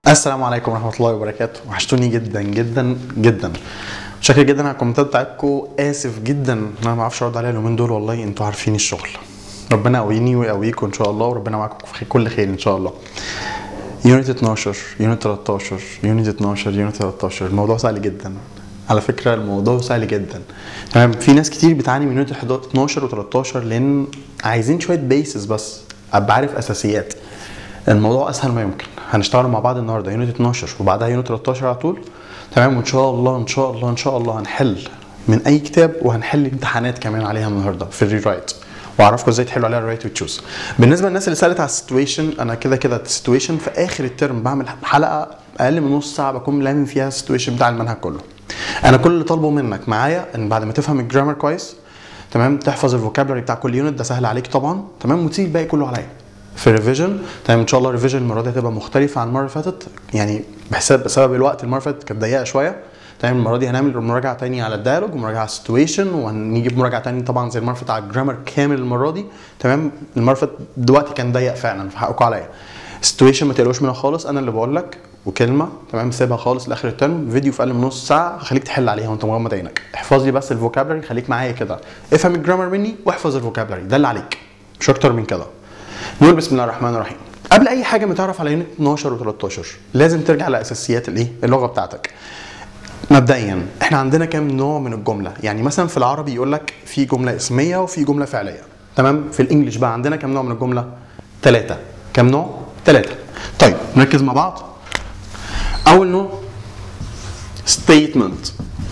السلام عليكم ورحمه الله وبركاته وحشتوني جدا جدا جدا شاكر جدا على الكومنتات بتاعتكم اسف جدا ان انا ما اعرفش ارد عليها اليومين دول والله انتوا عارفين الشغل ربنا يقويني ويقويكم ان شاء الله وربنا معاكم في كل خير ان شاء الله يونت 12 يونت 13 يونت 12 يونت 13 الموضوع سهل جدا على فكره الموضوع سهل جدا تمام في ناس كتير بتعاني من يونت 12 و13 لان عايزين شويه بيسز بس ابقى عارف اساسيات الموضوع اسهل ما يمكن هنشتغل مع بعض النهارده يونت 12 وبعدها يونت 13 على طول تمام وان شاء الله ان شاء الله ان شاء الله هنحل من اي كتاب وهنحل امتحانات كمان عليها النهارده في الري رايت واعرفكم ازاي تحلوا عليها الرايت وتشوز بالنسبه للناس اللي سالت على السيتويشن انا كده كده السيتويشن في اخر الترم بعمل حلقه اقل من نص ساعه بكون لامم فيها السيتويشن بتاع المنهج كله انا كل اللي طالبه منك معايا ان بعد ما تفهم الجرامر كويس تمام تحفظ الفوكابلري بتاع كل يونت ده سهل عليك طبعا تمام وتسيب الباقي كله عليا في الريفيجن تمام ان شاء الله الريفيجن المره دي هتبقى مختلفه عن المره اللي فاتت يعني بحساب بسبب الوقت المره اللي فاتت كانت ضيقه شويه تمام المره دي هنعمل مراجعه تانية على الديالوج ومراجعه على السيتويشن وهنيجي بمراجعه تانية طبعا زي المره اللي فاتت على الجرامر كامل المره دي تمام المره اللي فاتت دلوقتي كان ضيق فعلا فحقكم عليا السيتويشن ما تقلقوش منها خالص انا اللي بقول لك وكلمه تمام سيبها خالص لاخر الترم فيديو في اقل من نص ساعه هخليك تحل عليها وانت مغمض عينك احفظ لي بس الفوكابلري خليك معايا كده افهم الجرامر مني واحفظ الفوكابلري ده اللي عليك مش اكتر من كده نقول بسم الله الرحمن الرحيم قبل اي حاجه متعرف على يونت 12 و13 لازم ترجع لاساسيات الايه اللغه بتاعتك مبدئيا احنا عندنا كام نوع من الجمله يعني مثلا في العربي يقول لك في جمله اسميه وفي جمله فعليه تمام في الانجليش بقى عندنا كام نوع من الجمله ثلاثه كام نوع ثلاثه طيب نركز مع بعض اول نوع statement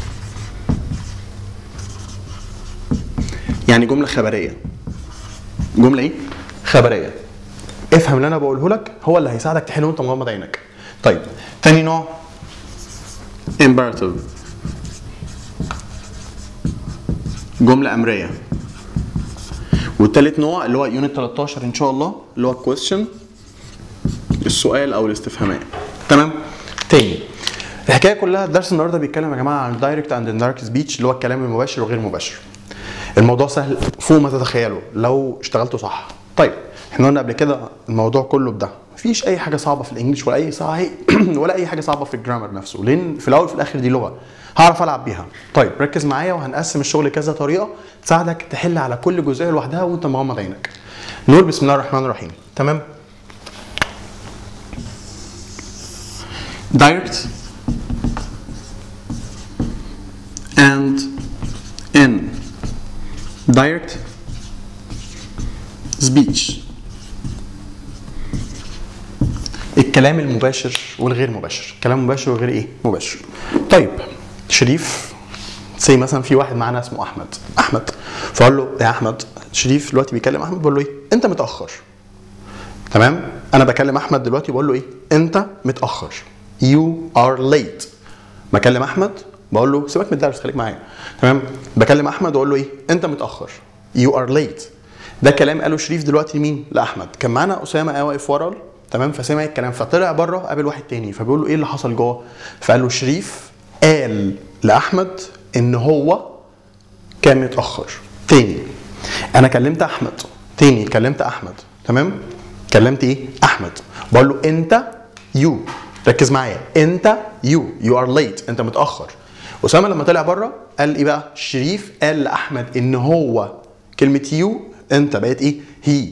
يعني جمله خبريه جمله ايه خبريه افهم اللي انا بقوله لك هو اللي هيساعدك تحل وانت مغمض عينك طيب تاني نوع imperative جمله امريه والتالت نوع اللي هو يونت 13 ان شاء الله اللي هو question السؤال او الاستفهامات تمام تاني الحكايه كلها الدرس النهارده بيتكلم يا جماعه عن الدايركت اند اندايركت سبيتش اللي هو الكلام المباشر وغير مباشر الموضوع سهل فوق ما تتخيلوا لو اشتغلتوا صح طيب احنا قلنا قبل كده الموضوع كله بده مفيش اي حاجه صعبه في الانجليش ولا اي صعب ولا اي حاجه صعبه في الجرامر نفسه لان في الاول وفي الاخر دي لغه هعرف العب بيها طيب ركز معايا وهنقسم الشغل كذا طريقه تساعدك تحل على كل جزئيه لوحدها وانت مغمض عينك نقول بسم الله الرحمن الرحيم تمام direct and in direct speech الكلام المباشر والغير مباشر كلام مباشر وغير ايه مباشر طيب شريف زي مثلا في واحد معانا اسمه احمد احمد فقال له يا احمد شريف دلوقتي بيكلم احمد بقول له ايه انت متاخر تمام انا بكلم احمد دلوقتي بقول له ايه انت متاخر you are late بكلم احمد بقول له سيبك من الدرس خليك معايا تمام بكلم احمد واقول له ايه انت متاخر you are late ده كلام قاله شريف دلوقتي لمين لاحمد كان معانا اسامه واقف ورا تمام فسمع الكلام فطلع بره قابل واحد تاني فبيقول له ايه اللي حصل جوه فقال له شريف قال لاحمد ان هو كان متاخر تاني انا كلمت احمد تاني كلمت احمد تمام كلمت ايه احمد بقول له انت يو ركز معايا انت يو يو ار ليت انت متاخر اسامه لما طلع بره قال ايه بقى شريف قال لاحمد ان هو كلمه يو انت بقيت ايه هي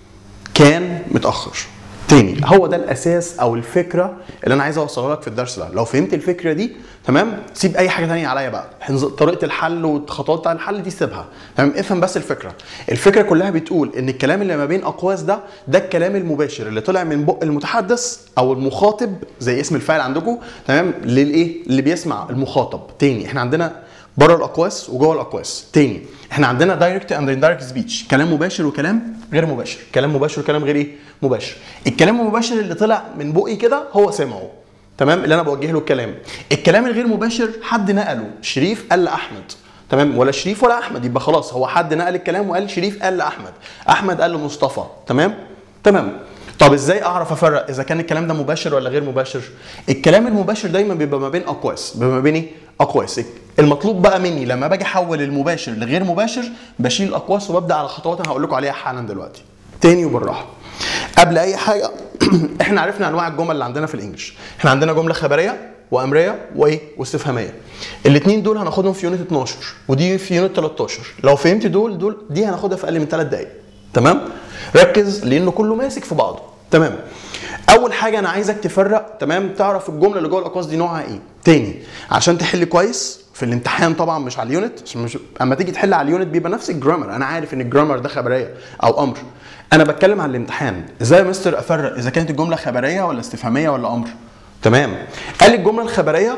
كان متاخر تاني هو ده الاساس او الفكره اللي انا عايز اوصلها لك في الدرس ده لو فهمت الفكره دي تمام سيب اي حاجه تانية عليا بقى طريقه الحل والخطوات بتاع الحل دي سيبها تمام افهم بس الفكره الفكره كلها بتقول ان الكلام اللي ما بين اقواس ده ده الكلام المباشر اللي طلع من بق المتحدث او المخاطب زي اسم الفاعل عندكم تمام للايه اللي بيسمع المخاطب تاني احنا عندنا بره الاقواس وجوه الاقواس تاني احنا عندنا دايركت اند اندايركت سبيتش كلام مباشر وكلام غير مباشر كلام مباشر وكلام غير ايه مباشر الكلام المباشر اللي طلع من بقي كده هو سمعه تمام اللي انا بوجه له الكلام الكلام الغير مباشر حد نقله شريف قال لاحمد تمام ولا شريف ولا احمد يبقى خلاص هو حد نقل الكلام وقال شريف قال لاحمد احمد قال لمصطفى تمام تمام طب ازاي اعرف افرق اذا كان الكلام ده مباشر ولا غير مباشر الكلام المباشر دايما بيبقى ما بين اقواس بيبقى ما بين ايه اقواس المطلوب بقى مني لما باجي احول المباشر لغير مباشر بشيل الاقواس وببدا على خطوات انا هقول لكم عليها حالا دلوقتي تاني وبالراحه قبل اي حاجه احنا عرفنا انواع الجمل اللي عندنا في الانجليش احنا عندنا جمله خبريه وامريه وايه واستفهاميه الاثنين دول هناخدهم في يونت 12 ودي في يونت 13 لو فهمت دول دول دي هناخدها في اقل من 3 دقائق تمام ركز لانه كله ماسك في بعضه تمام اول حاجه انا عايزك تفرق تمام تعرف الجمله اللي جوه الاقواس دي نوعها ايه تاني عشان تحل كويس في الامتحان طبعا مش على اليونت عشان مش اما تيجي تحل على اليونت بيبقى نفس الجرامر انا عارف ان الجرامر ده خبريه او امر انا بتكلم عن الامتحان ازاي يا مستر افرق اذا كانت الجمله خبريه ولا استفهاميه ولا امر تمام قال لي الجمله الخبريه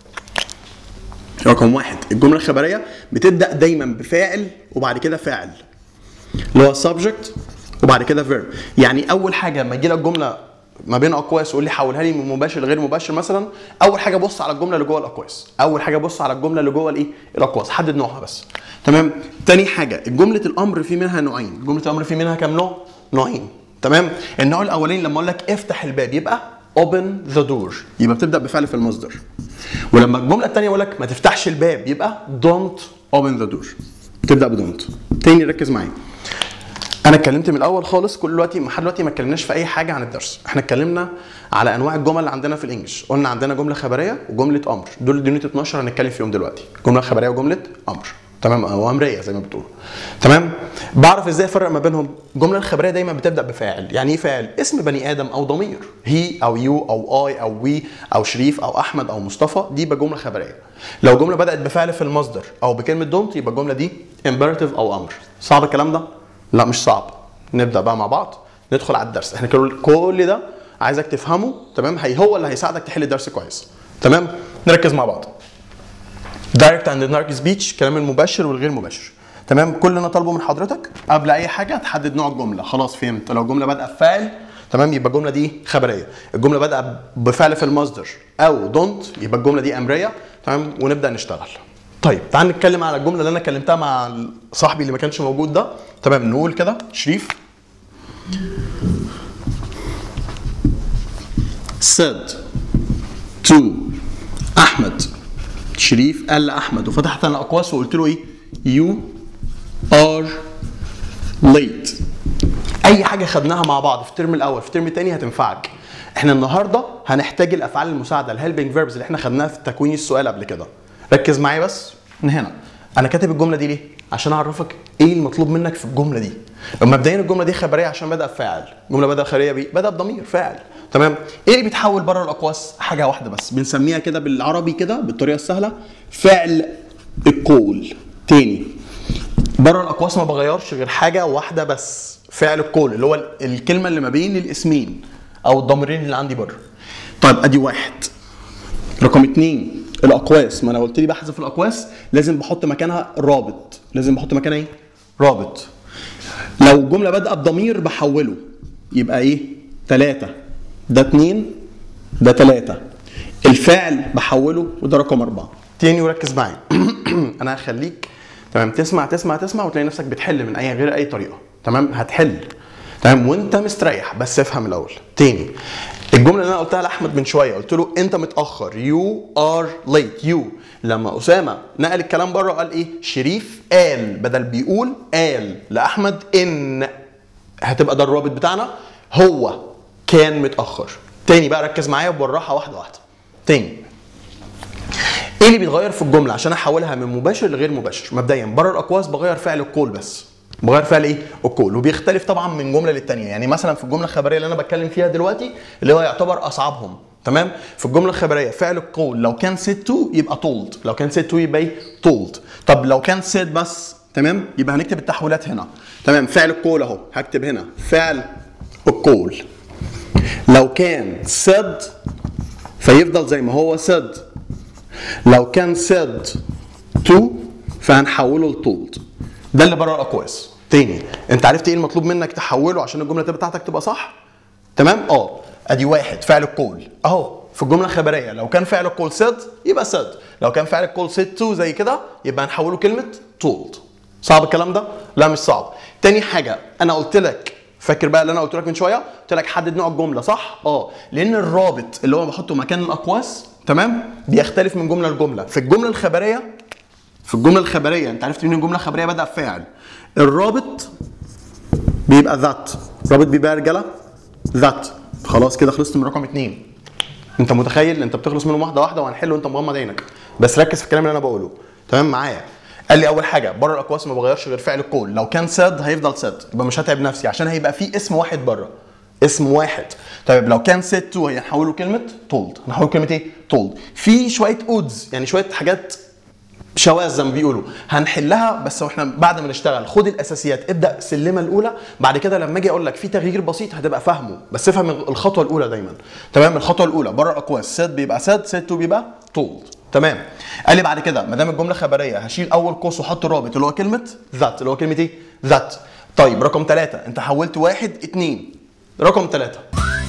رقم واحد الجمله الخبريه بتبدا دايما بفاعل وبعد كده فاعل اللي هو subject وبعد كده verb يعني اول حاجه لما يجي لك جمله ما بين اقواس ويقول لي حولها لي من مباشر لغير مباشر مثلا اول حاجه بص على الجمله اللي جوه الاقواس اول حاجه بص على الجمله اللي جوه الايه الاقواس حدد نوعها بس تمام تاني حاجه جمله الامر في منها نوعين جمله الامر في منها كام نوع نوعين تمام النوع الاولاني لما اقول لك افتح الباب يبقى open the door يبقى بتبدا بفعل في المصدر ولما الجمله الثانيه اقول لك ما تفتحش الباب يبقى don't open the door تبدا بدونت تاني ركز معايا انا اتكلمت من الاول خالص كل دلوقتي لحد دلوقتي ما اتكلمناش في اي حاجه عن الدرس احنا اتكلمنا على انواع الجمل اللي عندنا في الانجليش قلنا عندنا جمله خبريه وجمله امر دول دي يونت 12 هنتكلم فيهم دلوقتي جمله خبريه وجمله امر تمام او امريه زي ما بتقولوا تمام بعرف ازاي افرق ما بينهم الجمله الخبريه دايما بتبدا بفاعل يعني ايه فاعل اسم بني ادم او ضمير هي او يو او اي او وي او شريف او احمد او مصطفى دي يبقى جمله خبريه لو جمله بدات بفعل في المصدر او بكلمه دونت يبقى الجمله دي امبيراتيف او امر صعب الكلام ده لا مش صعب نبدا بقى مع بعض ندخل على الدرس احنا كل كل ده عايزك تفهمه تمام هي هو اللي هيساعدك تحل الدرس كويس تمام نركز مع بعض دايركت اند دايركت سبيتش الكلام المباشر والغير مباشر تمام كل اللي انا طالبه من حضرتك قبل اي حاجه تحدد نوع الجمله خلاص فهمت لو الجمله بادئه بفعل تمام يبقى الجمله دي خبريه الجمله بادئه بفعل في المصدر او دونت يبقى الجمله دي امريه تمام ونبدا نشتغل طيب تعال نتكلم على الجمله اللي انا كلمتها مع صاحبي اللي ما كانش موجود ده تمام نقول كده شريف said to احمد شريف قال لاحمد وفتحت انا اقواس وقلت له ايه you are late اي حاجه خدناها مع بعض في الترم الاول في الترم الثاني هتنفعك احنا النهارده هنحتاج الافعال المساعده الهيلبنج فيربز اللي احنا خدناها في تكوين السؤال قبل كده ركز معايا بس من هنا انا كاتب الجمله دي ليه عشان اعرفك ايه المطلوب منك في الجمله دي مبدئيا الجمله دي خبريه عشان بدا بفاعل الجمله بدا خبريه بيه بدا بضمير فاعل تمام ايه اللي بيتحول بره الاقواس حاجه واحده بس بنسميها كده بالعربي كده بالطريقه السهله فعل القول تاني بره الاقواس ما بغيرش غير حاجه واحده بس فعل القول اللي هو الكلمه اللي ما بين الاسمين او الضميرين اللي عندي بره طيب ادي واحد رقم اتنين الاقواس ما انا قلت لي بحذف الاقواس لازم بحط مكانها رابط لازم بحط مكانها ايه رابط لو الجمله بادئه بضمير بحوله يبقى ايه ثلاثة ده اتنين ده ثلاثة الفعل بحوله وده رقم أربعة تاني وركز معايا أنا هخليك تمام تسمع تسمع تسمع وتلاقي نفسك بتحل من أي غير أي طريقة تمام هتحل تمام وانت مستريح بس افهم الاول تاني الجمله اللي انا قلتها لاحمد من شويه قلت له انت متاخر يو ار ليت يو لما اسامه نقل الكلام بره قال ايه شريف قال بدل بيقول قال لاحمد ان هتبقى ده الرابط بتاعنا هو كان متاخر تاني بقى ركز معايا بالراحه واحده واحده تاني ايه اللي بيتغير في الجمله عشان احولها من مباشر لغير مباشر مبدئيا بره الاقواس بغير فعل القول بس بغير فعل ايه القول وبيختلف طبعا من جمله للتانيه يعني مثلا في الجمله الخبريه اللي انا بتكلم فيها دلوقتي اللي هو يعتبر اصعبهم تمام في الجمله الخبريه فعل القول لو كان said to يبقى told لو كان said to يبقى ايه told طب لو كان said بس تمام يبقى هنكتب التحويلات هنا تمام فعل القول اهو هكتب هنا فعل القول لو كان said فيفضل زي ما هو said لو كان said to فهنحوله لtold ده اللي بره الاقواس تاني انت عرفت ايه المطلوب منك تحوله عشان الجمله بتاعتك تبقى صح تمام اه ادي واحد فعل القول اهو في الجمله الخبريه لو كان فعل القول said يبقى said لو كان فعل القول said to زي كده يبقى هنحوله كلمه told صعب الكلام ده لا مش صعب تاني حاجه انا قلت لك فاكر بقى اللي انا قلت لك من شويه قلت لك حدد نوع الجمله صح اه لان الرابط اللي هو بحطه مكان الاقواس تمام بيختلف من جمله لجمله في الجمله الخبريه في الجمله الخبريه انت عرفت ان الجمله الخبريه بدا بفعل الرابط بيبقى ذات رابط بيبقى يا رجاله ذات خلاص كده خلصت من رقم اتنين انت متخيل انت بتخلص منهم واحده واحده وهنحله وانت مغمض عينك بس ركز في الكلام اللي انا بقوله تمام معايا قال لي اول حاجه بره الاقواس ما بغيرش غير فعل القول لو كان ساد هيفضل ساد يبقى مش هتعب نفسي عشان هيبقى في اسم واحد بره اسم واحد طيب لو كان سيت تو هنحوله كلمه تولد هنحوله كلمه ايه تولد في شويه اودز يعني شويه حاجات شواذ زي ما بيقولوا هنحلها بس واحنا بعد ما نشتغل خد الاساسيات ابدا السلمه الاولى بعد كده لما اجي اقول لك في تغيير بسيط هتبقى فاهمه بس افهم الخطوه الاولى دايما تمام الخطوه الاولى بره الاقواس ساد بيبقى ساد سيت تو بيبقى تولد تمام قال لي بعد كده ما دام الجمله خبريه هشيل اول قوس واحط رابط اللي هو كلمه ذات اللي هو كلمه ايه ذات طيب رقم ثلاثة انت حولت واحد اتنين رقم ثلاثة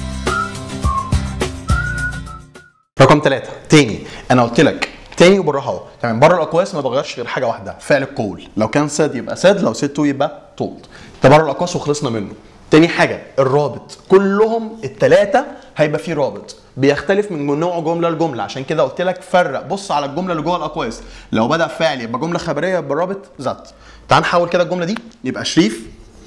رقم ثلاثة تاني انا قلت لك تاني وبالراحه اهو تمام بره الاقواس ما بغيرش غير حاجه واحده فعل القول لو كان ساد يبقى ساد لو سيد تو يبقى تولد ده بره الاقواس وخلصنا منه تاني حاجه الرابط كلهم الثلاثه هيبقى فيه رابط بيختلف من نوع جمله لجمله عشان كده قلت لك فرق بص على الجمله اللي جوه الاقواس لو بدا فعل يبقى جمله خبريه يبقى رابط ذات تعال نحول كده الجمله دي يبقى شريف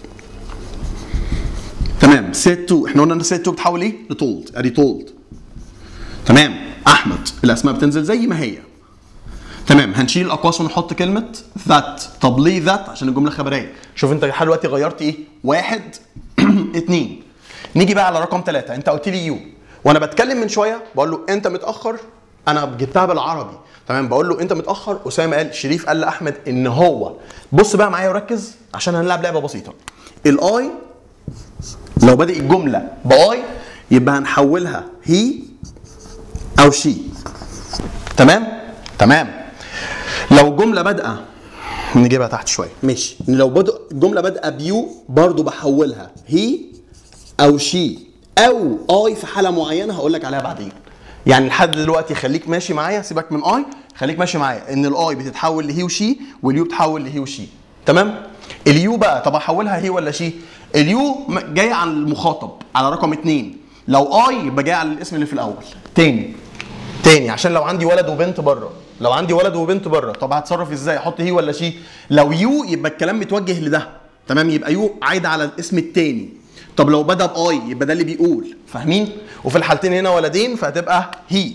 تمام سيد تو احنا قلنا ان سيد تو بتحول ايه لتولد ادي تولد تمام احمد الاسماء بتنزل زي ما هي تمام هنشيل الاقواس ونحط كلمه ذات طب ليه ذات عشان الجمله خبريه شوف انت لحد دلوقتي غيرت ايه واحد اتنين نيجي بقى على رقم ثلاثة انت قلت لي يو وانا بتكلم من شويه بقول له انت متاخر انا جبتها بالعربي تمام بقول له انت متاخر اسامه قال شريف قال لاحمد ان هو بص بقى معايا وركز عشان هنلعب لعبه بسيطه الاي لو بادئ الجمله باي يبقى هنحولها هي او شي تمام تمام لو الجمله بادئه نجيبها تحت شويه ماشي لو بدأ الجمله بادئه بيو برضو بحولها هي او شي او اي في حاله معينه هقول لك عليها بعدين يعني لحد دلوقتي خليك ماشي معايا سيبك من اي خليك ماشي معايا ان الاي بتتحول لهي وشي واليو بتتحول لهي وشي تمام اليو بقى طب احولها هي ولا شي اليو جاي على المخاطب على رقم اتنين لو اي يبقى جاي على الاسم اللي في الاول تاني تاني عشان لو عندي ولد وبنت بره لو عندي ولد وبنت بره طب هتصرف ازاي احط هي ولا شي لو يو يبقى الكلام متوجه لده تمام يبقى يو عايد على الاسم التاني طب لو بدا باي يبقى ده اللي بيقول فاهمين وفي الحالتين هنا ولدين فهتبقى هي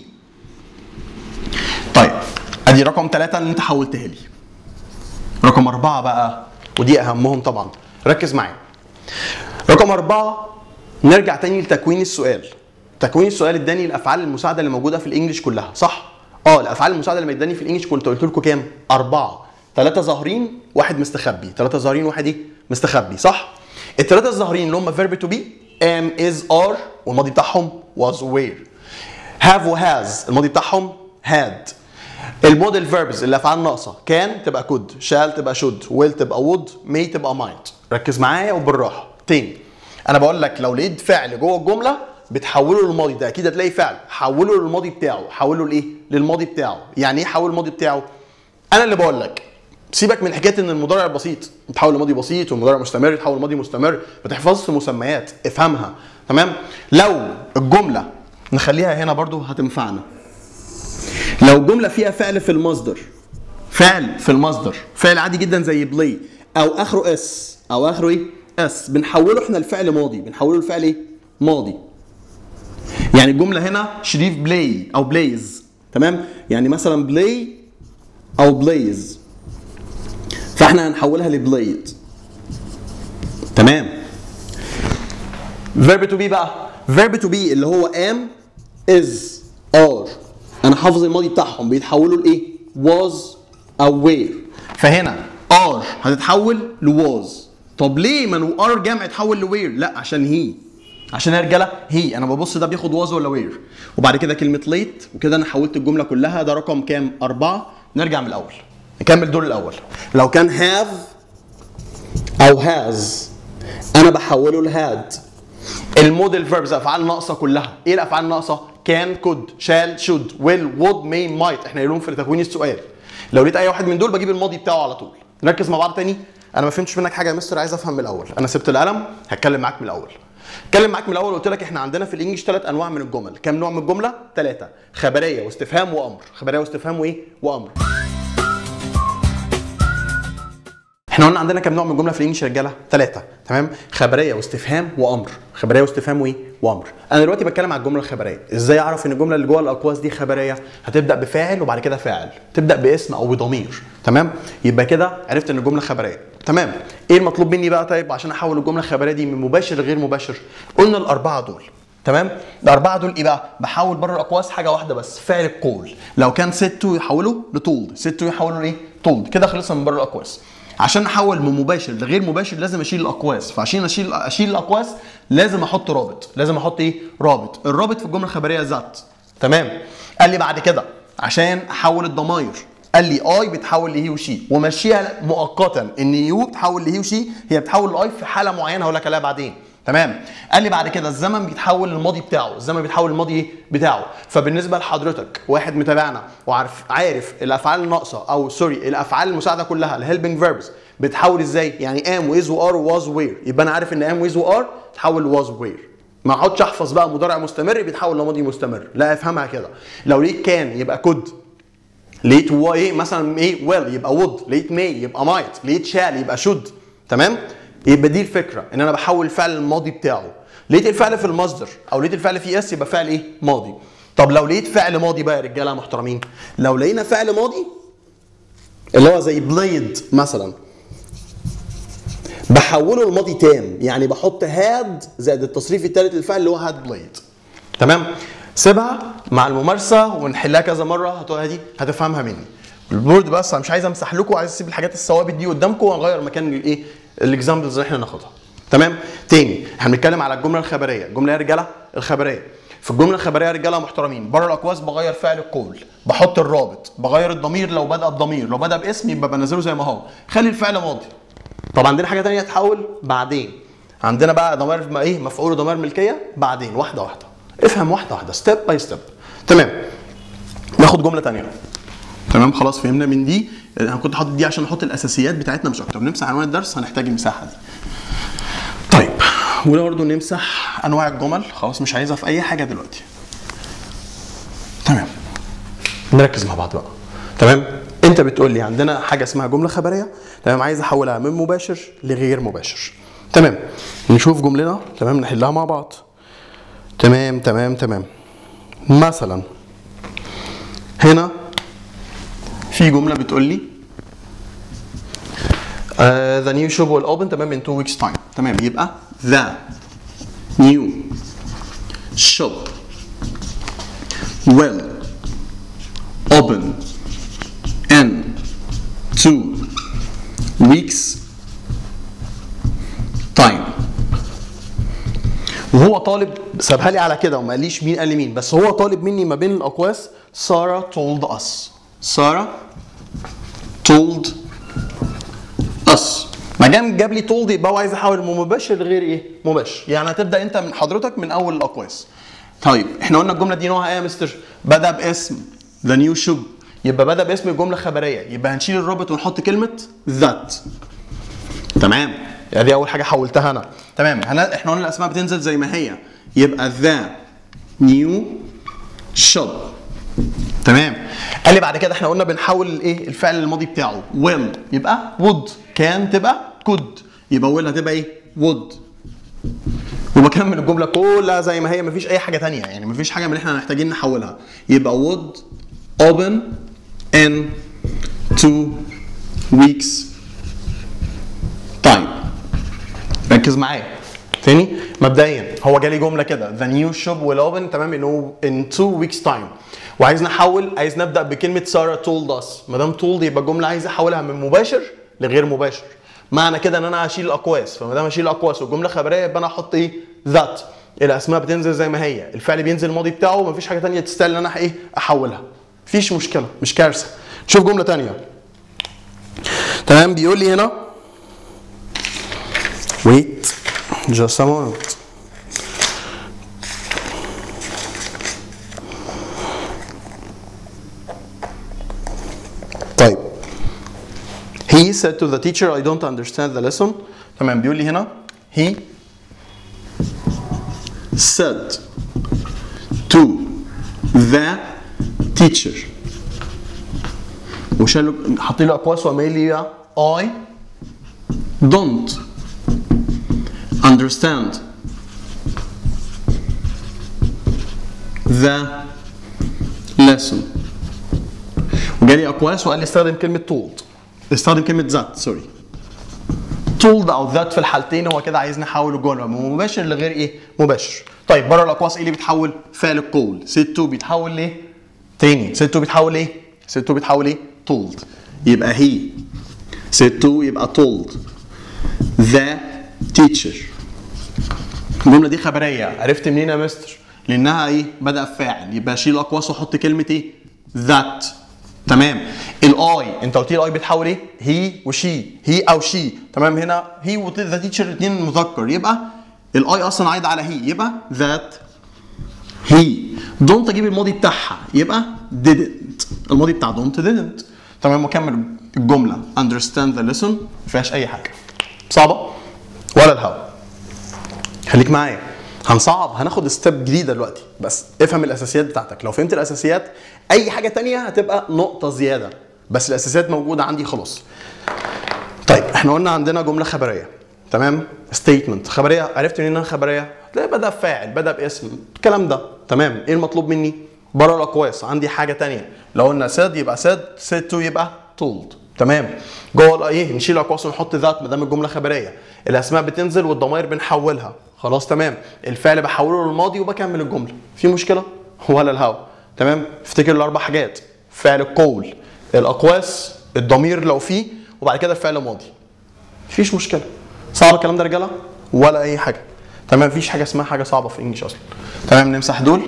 طيب ادي رقم ثلاثة اللي انت حولتها لي رقم أربعة بقى ودي أهمهم طبعا ركز معايا رقم أربعة نرجع تاني لتكوين السؤال تكوين السؤال اداني الافعال المساعده اللي موجوده في الانجليش كلها صح اه الافعال المساعده اللي اداني في الانجليش كنت قلت لكم كام اربعه ثلاثه ظاهرين واحد مستخبي ثلاثه ظاهرين واحد ايه مستخبي صح الثلاثه الظاهرين اللي هم فيرب تو بي ام از ار والماضي بتاعهم was were have و has الماضي بتاعهم had الموديل فيربز الافعال ناقصه كان تبقى كود شال تبقى شود ويل تبقى وود مي تبقى مايت ركز معايا وبالراحه تاني انا بقول لك لو لقيت فعل جوه الجمله بتحوله للماضي ده اكيد هتلاقي فعل حوله للماضي بتاعه حوله لايه للماضي بتاعه يعني ايه حول الماضي بتاعه انا اللي بقول لك سيبك من حكايه ان المضارع بسيط يتحول لماضي بسيط والمضارع مستمر يتحول لماضي مستمر ما تحفظش مسميات افهمها تمام لو الجمله نخليها هنا برضو هتنفعنا لو الجمله فيها فعل في المصدر فعل في المصدر فعل عادي جدا زي بلاي او اخره اس او اخره ايه اس بنحوله احنا لفعل ماضي بنحوله لفعل ايه ماضي يعني الجمله هنا شريف بلاي او بلايز تمام يعني مثلا بلاي او بلايز فاحنا هنحولها لبلايد تمام فيرب تو بي بقى فيرب تو بي اللي هو ام از ار انا حافظ الماضي بتاعهم بيتحولوا لايه was او were فهنا ار هتتحول لواز طب ليه ما هو ار جمع اتحول لوير لا عشان هي عشان يا رجاله هي انا ببص ده بياخد واز ولا وير وبعد كده كلمه ليت وكده انا حولت الجمله كلها ده رقم كام أربعة نرجع من الاول نكمل دول الاول لو كان هاف او هاز انا بحوله لهاد الموديل فيربز افعال ناقصه كلها ايه الافعال الناقصه كان كود شال شود ويل وود مي مايت احنا قايلين في تكوين السؤال لو لقيت اي واحد من دول بجيب الماضي بتاعه على طول نركز مع بعض تاني انا ما فهمتش منك حاجه يا مستر عايز افهم من الاول انا سبت القلم هتكلم معاك من الاول اتكلم معاك من الاول قلت لك احنا عندنا في الانجليش ثلاث انواع من الجمل كام نوع من الجمله ثلاثه خبريه واستفهام وامر خبريه واستفهام وايه وامر احنا قلنا عندنا كام نوع من الجمله في الانجليش يا رجاله ثلاثه تمام خبريه واستفهام وامر خبريه واستفهام وايه وامر انا دلوقتي بتكلم على الجمله الخبريه ازاي اعرف ان الجمله اللي جوه الاقواس دي خبريه هتبدا بفاعل وبعد كده فاعل تبدا باسم او بضمير تمام يبقى كده عرفت ان الجمله خبريه تمام ايه المطلوب مني بقى طيب عشان احول الجمله الخبريه دي من مباشر لغير مباشر قلنا الاربعه دول تمام الاربعه دول ايه بقى بحول بره الاقواس حاجه واحده بس فعل القول لو كان ستو يحوله لطول ستو يحوله لايه طول كده خلصنا من بره الاقواس عشان احول من مباشر لغير مباشر لازم اشيل الاقواس فعشان اشيل اشيل الاقواس لازم احط رابط لازم احط ايه رابط الرابط في الجمله الخبريه ذات تمام قال لي بعد كده عشان احول الضماير قال لي اي بتحول لهي وشي ومشيها مؤقتا ان يو بتحول لهي وشي هي بتحول لاي في حاله معينه هقول لك عليها بعدين تمام قال لي بعد كده الزمن بيتحول للماضي بتاعه الزمن بيتحول للماضي بتاعه فبالنسبه لحضرتك واحد متابعنا وعارف عارف الافعال الناقصه او سوري الافعال المساعده كلها الهيلبنج فيربس بتحول ازاي يعني ام واز وار وواز وير يبقى انا عارف ان ام واز وار تحول لواز وير ما اقعدش احفظ بقى مضارع مستمر بيتحول لماضي مستمر لا افهمها كده لو لقيت كان يبقى كود لقيت هو ايه مثلا ايه ويل يبقى وود لقيت ماي يبقى مايت لقيت شال يبقى شود تمام يبقى دي الفكره ان انا بحول الفعل الماضي بتاعه لقيت الفعل في المصدر او لقيت الفعل في اس يبقى فعل ايه ماضي طب لو لقيت فعل ماضي بقى يا رجاله محترمين لو لقينا فعل ماضي اللي هو زي بليد مثلا بحوله لماضي تام يعني بحط هاد زائد التصريف الثالث للفعل اللي هو هاد بليد تمام سيبها مع الممارسه ونحلها كذا مره هتقولها دي هتفهمها مني البورد بس انا مش عايز امسح لكم عايز اسيب الحاجات الثوابت دي قدامكم واغير مكان الايه الاكزامبلز اللي احنا ناخدها تمام تاني احنا بنتكلم على الجمله الخبريه الجمله يا رجاله الخبريه في الجمله الخبريه يا رجاله محترمين بره الاقواس بغير فعل القول بحط الرابط بغير الضمير لو بدا بضمير لو بدا باسم يبقى بنزله زي ما هو خلي الفعل ماضي طب عندنا حاجه تانية تحول بعدين عندنا بقى ضمائر ما ايه مفعول وضمائر ملكيه بعدين واحده واحده افهم واحده واحده ستيب باي ستيب تمام ناخد جمله تانية تمام خلاص فهمنا من دي انا كنت حاطط دي عشان احط الاساسيات بتاعتنا مش اكتر نمسح عنوان الدرس هنحتاج المساحه دي طيب وبرضه نمسح انواع الجمل خلاص مش عايزها في اي حاجه دلوقتي تمام نركز مع بعض بقى تمام انت بتقول لي عندنا حاجه اسمها جمله خبريه تمام عايز احولها من مباشر لغير مباشر تمام نشوف جملنا تمام نحلها مع بعض تمام تمام تمام مثلا هنا في جمله بتقول لي uh, the new shop will open تمام in two weeks time تمام يبقى the new shop will open in two weeks time وهو طالب سابها لي على كده وما قاليش مين قال لي مين بس هو طالب مني ما بين الاقواس ساره told us ساره told us ما دام جاب لي told يبقى هو عايز يحول من مباشر لغير ايه؟ مباشر يعني هتبدا انت من حضرتك من اول الاقواس طيب احنا قلنا الجمله دي نوعها ايه يا مستر؟ بدا باسم ذا نيو شوب يبقى بدا باسم الجمله خبريه يبقى هنشيل الرابط ونحط كلمه ذات تمام يعني دي اول حاجه حولتها انا تمام هنا احنا قلنا الاسماء بتنزل زي ما هي يبقى ذا نيو شوب تمام قال لي بعد كده احنا قلنا بنحول الايه الفعل الماضي بتاعه will يبقى would كان تبقى could يبقى will هتبقى ايه would وبكمل الجمله كلها زي ما هي مفيش اي حاجه تانية يعني مفيش حاجه من اللي احنا محتاجين نحولها يبقى would open in two weeks time ركز معايا تاني مبدئيا هو جالي جمله كده the new shop will open تمام انه in two weeks time وعايز نحول عايز نبدا بكلمه ساره told us ما دام told يبقى الجمله عايز احولها من مباشر لغير مباشر معنى كده ان انا هشيل الاقواس فما دام هشيل الاقواس والجمله خبريه يبقى انا احط ايه ذات الاسماء بتنزل زي ما هي الفعل بينزل الماضي بتاعه ومفيش حاجه تانية تستاهل ان انا ايه احولها مفيش مشكله مش كارثه شوف جمله تانية تمام بيقول لي هنا wait just a moment طيب he said to the teacher I don't understand the lesson تمام بيقول لي هنا he said to the teacher وشالوا حاطين له اقواس وقام قايل لي I don't understand the lesson وجالي اقواس وقال لي استخدم كلمه told استخدم كلمه that سوري told او that في الحالتين هو كده عايزني احول جمله من مباشر لغير ايه مباشر طيب بره الاقواس ايه اللي بيتحول فعل القول set to بيتحول ليه تاني set to بيتحول ايه set to بيتحول ايه told يبقى he set to يبقى told the teacher الجمله دي خبريه عرفت منين يا مستر لانها ايه بدا بفاعل يبقى اشيل اقواس واحط كلمه ايه ذات تمام الاي انت قلت لي الاي بيتحول ايه هي وشي هي او شي تمام هنا هي وذا تيتشر الاثنين مذكر يبقى الاي اصلا عايد على هي يبقى ذات هي دونت اجيب الماضي بتاعها يبقى didn't الماضي بتاع دونت didn't تمام وكمل الجمله understand the lesson ما فيهاش اي حاجه صعبه ولا الهوا خليك معايا هنصعب هناخد ستيب جديده دلوقتي بس افهم الاساسيات بتاعتك لو فهمت الاساسيات اي حاجه تانية هتبقى نقطه زياده بس الاساسيات موجوده عندي خلاص طيب احنا قلنا عندنا جمله خبريه تمام ستيتمنت خبريه عرفت منين انها خبريه هتلاقي بدا بفاعل بدا باسم الكلام ده تمام ايه المطلوب مني بره الاقواس عندي حاجه تانية لو قلنا ساد يبقى ساد ساد تو يبقى told تمام جوه ايه نشيل اقواس ونحط ذات ما دام الجمله خبريه الاسماء بتنزل والضمائر بنحولها خلاص تمام الفعل بحوله للماضي وبكمل الجمله في مشكله ولا الهوا تمام افتكر الاربع حاجات فعل القول الاقواس الضمير لو فيه وبعد كده الفعل ماضي مفيش مشكله صعب الكلام ده يا رجاله ولا اي حاجه تمام مفيش حاجه اسمها حاجه صعبه في الانجليش اصلا تمام نمسح دول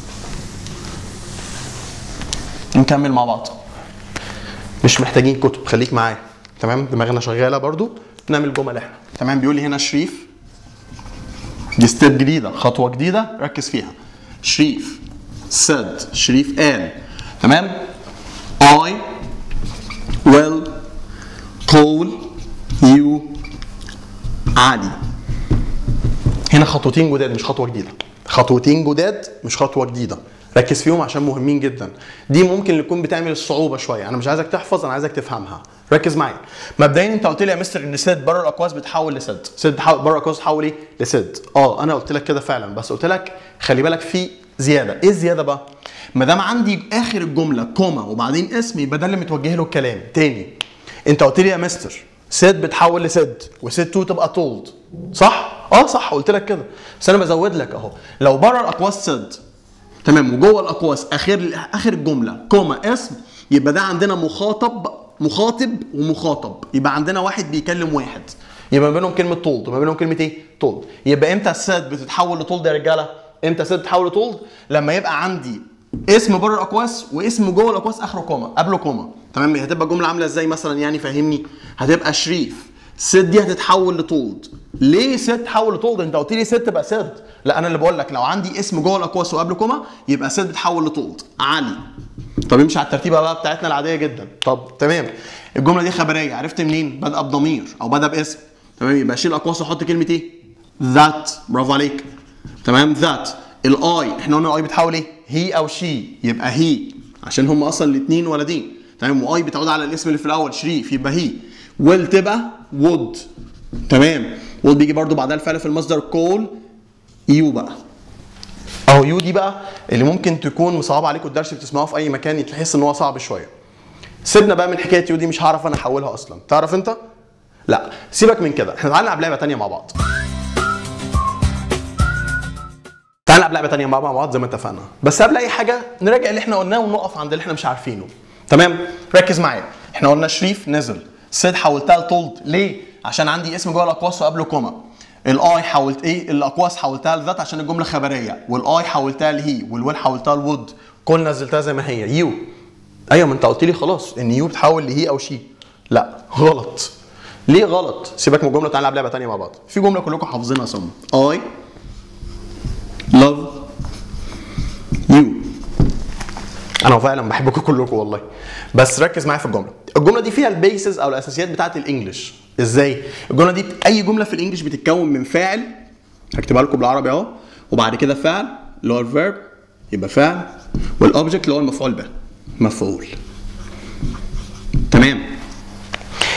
نكمل مع بعض مش محتاجين كتب خليك معايا تمام دماغنا شغاله برضو نعمل جمل احنا تمام بيقول لي هنا شريف دي ستيب جديده خطوه جديده ركز فيها شريف said شريف قال تمام I will call you علي هنا خطوتين جداد مش خطوه جديده خطوتين جداد مش خطوه جديده ركز فيهم عشان مهمين جدا دي ممكن يكون بتعمل الصعوبه شويه انا مش عايزك تحفظ انا عايزك تفهمها ركز معايا مبدئيا انت قلت لي يا مستر ان سد بره الاقواس بتحول لسد سد بتحول بره الاقواس بتحول ايه لسد اه انا قلت لك كده فعلا بس قلت لك خلي بالك في زياده ايه الزياده بقى ما دام عندي اخر الجمله كوما وبعدين اسم يبقى ده اللي متوجه له الكلام تاني انت قلت لي يا مستر سد بتحول لسد وسد تو تبقى تولد صح اه صح قلت لك كده بس انا بزود لك اهو لو بره الاقواس سد تمام وجوه الاقواس اخر اخر الجمله كوما اسم يبقى ده عندنا مخاطب مخاطب ومخاطب يبقى عندنا واحد بيكلم واحد يبقى ما بينهم كلمه طولد وما بينهم كلمه ايه طولد يبقى امتى السد بتتحول لطولد يا رجاله امتى السد بتتحول لطولد لما يبقى عندي اسم بره الاقواس واسم جوه الاقواس اخره كوما قبله كوما تمام هتبقى الجمله عامله ازاي مثلا يعني فهمني هتبقى شريف سد دي هتتحول لطولد ليه سد تحول لطولد انت قلت لي سد تبقى سد لا انا اللي بقول لك لو عندي اسم جوه الاقواس وقبله كوما يبقى سد بتحول لطولد علي طب امشي على الترتيبه بقى بتاعتنا العاديه جدا طب تمام الجمله دي خبريه عرفت منين بادئه بضمير او بادئه باسم تمام يبقى شيل اقواس واحط كلمه ايه ذات برافو عليك تمام ذات الاي احنا قلنا الاي بتحول ايه هي او شي يبقى هي عشان هم اصلا الاثنين ولدين تمام واي بتعود على الاسم اللي في الاول شريف يبقى هي ويل تبقى وود تمام وود بيجي برضو بعدها الفعل في المصدر كول يو بقى اهو يو دي بقى اللي ممكن تكون مصعبه عليكم الدرس بتسمعوه في اي مكان تحس ان هو صعب شويه سيبنا بقى من حكايه يو دي مش هعرف انا احولها اصلا تعرف انت لا سيبك من كده احنا تعالى نلعب لعبه تانية مع بعض تعالى نلعب لعبه تانية مع بعض زي ما اتفقنا بس قبل اي حاجه نراجع اللي احنا قلناه ونقف عند اللي احنا مش عارفينه تمام ركز معايا احنا قلنا شريف نزل سيد حولتها لتولد ليه عشان عندي اسم جوه الاقواس وقبله كوما الاي حولت ايه الاقواس حولتها لذات عشان الجمله خبريه والاي حولتها لهي والويل حولتها لود كل نزلتها زي ما هي يو ايوه ما انت قلت لي خلاص ان يو بتحول لهي او شي لا غلط ليه غلط سيبك من الجمله تعالى نلعب لعبه ثانيه مع بعض في جمله كلكم حافظينها صم اي love you انا فعلا بحبكم كلكم والله بس ركز معايا في الجمله الجمله دي فيها البيسز او الاساسيات بتاعت الانجليش ازاي الجمله دي اي جمله في الانجليش بتتكون من فاعل هكتبها لكم بالعربي اهو وبعد كده فعل اللي هو الفيرب يبقى فعل والاوبجكت اللي هو المفعول به مفعول تمام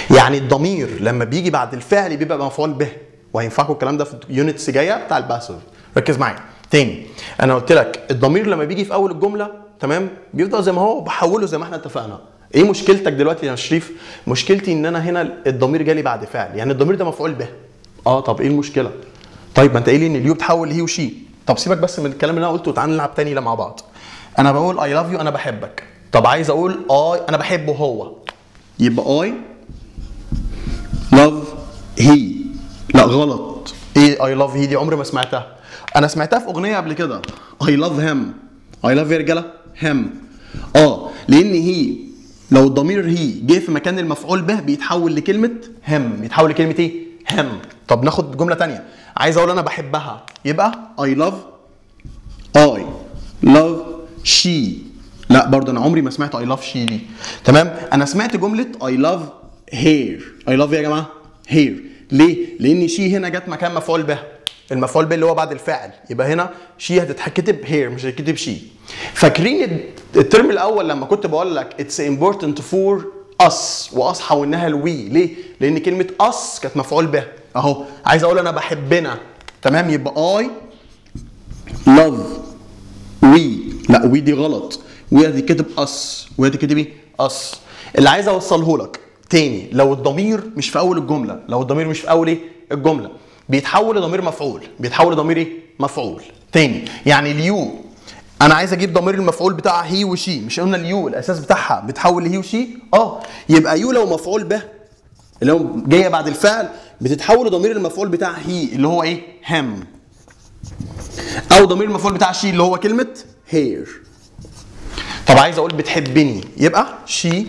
يعني الضمير لما بيجي بعد الفعل بيبقى مفعول به وهينفعكم الكلام ده في اليونتس جايه بتاع الباسف ركز معايا تاني انا قلت لك الضمير لما بيجي في اول الجمله تمام بيفضل زي ما هو بحوله زي ما احنا اتفقنا ايه مشكلتك دلوقتي يا شريف مشكلتي ان انا هنا الضمير جالي بعد فعل يعني الضمير ده مفعول به اه طب ايه المشكله طيب ما انت قايل لي ان اليو بتحول لهي وشي طب سيبك بس من الكلام اللي انا قلته وتعالى نلعب تاني مع بعض انا بقول اي لاف يو انا بحبك طب عايز اقول اي انا بحبه هو يبقى اي لاف هي لا غلط ايه اي لاف هي دي عمري ما سمعتها انا سمعتها في اغنيه قبل كده اي لاف هيم اي لاف يا رجاله هيم اه لان هي لو الضمير هي جه في مكان المفعول به بيتحول لكلمه هم بيتحول لكلمه ايه هم طب ناخد جمله تانية عايز اقول انا بحبها يبقى اي لاف اي لاف شي لا برضه انا عمري ما سمعت اي لاف شي دي تمام انا سمعت جمله اي لاف هير اي لاف يا جماعه هير ليه لان شي هنا جت مكان مفعول به المفعول به اللي هو بعد الفاعل يبقى هنا شي هتتكتب هير مش هتتكتب شي فاكرين الترم الاول لما كنت بقول لك اتس امبورتنت فور اس واس حولناها لوي ليه لان كلمه اس كانت مفعول به اهو عايز اقول انا بحبنا تمام يبقى اي لاف وي لا وي دي غلط وي هتتكتب اس وي هتتكتب ايه اس اللي عايز اوصله لك تاني لو الضمير مش في اول الجمله لو الضمير مش في اول ايه الجمله بيتحول لضمير مفعول بيتحول لضمير ايه مفعول تاني يعني اليو انا عايز اجيب ضمير المفعول بتاع هي وشي مش قلنا اليو الاساس بتاعها بيتحول لهي وشي اه يبقى يو لو مفعول به اللي هو جايه بعد الفعل بتتحول لضمير المفعول بتاع هي اللي هو ايه هم او ضمير المفعول بتاع شي اللي هو كلمه هير طب عايز اقول بتحبني يبقى she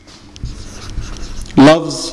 loves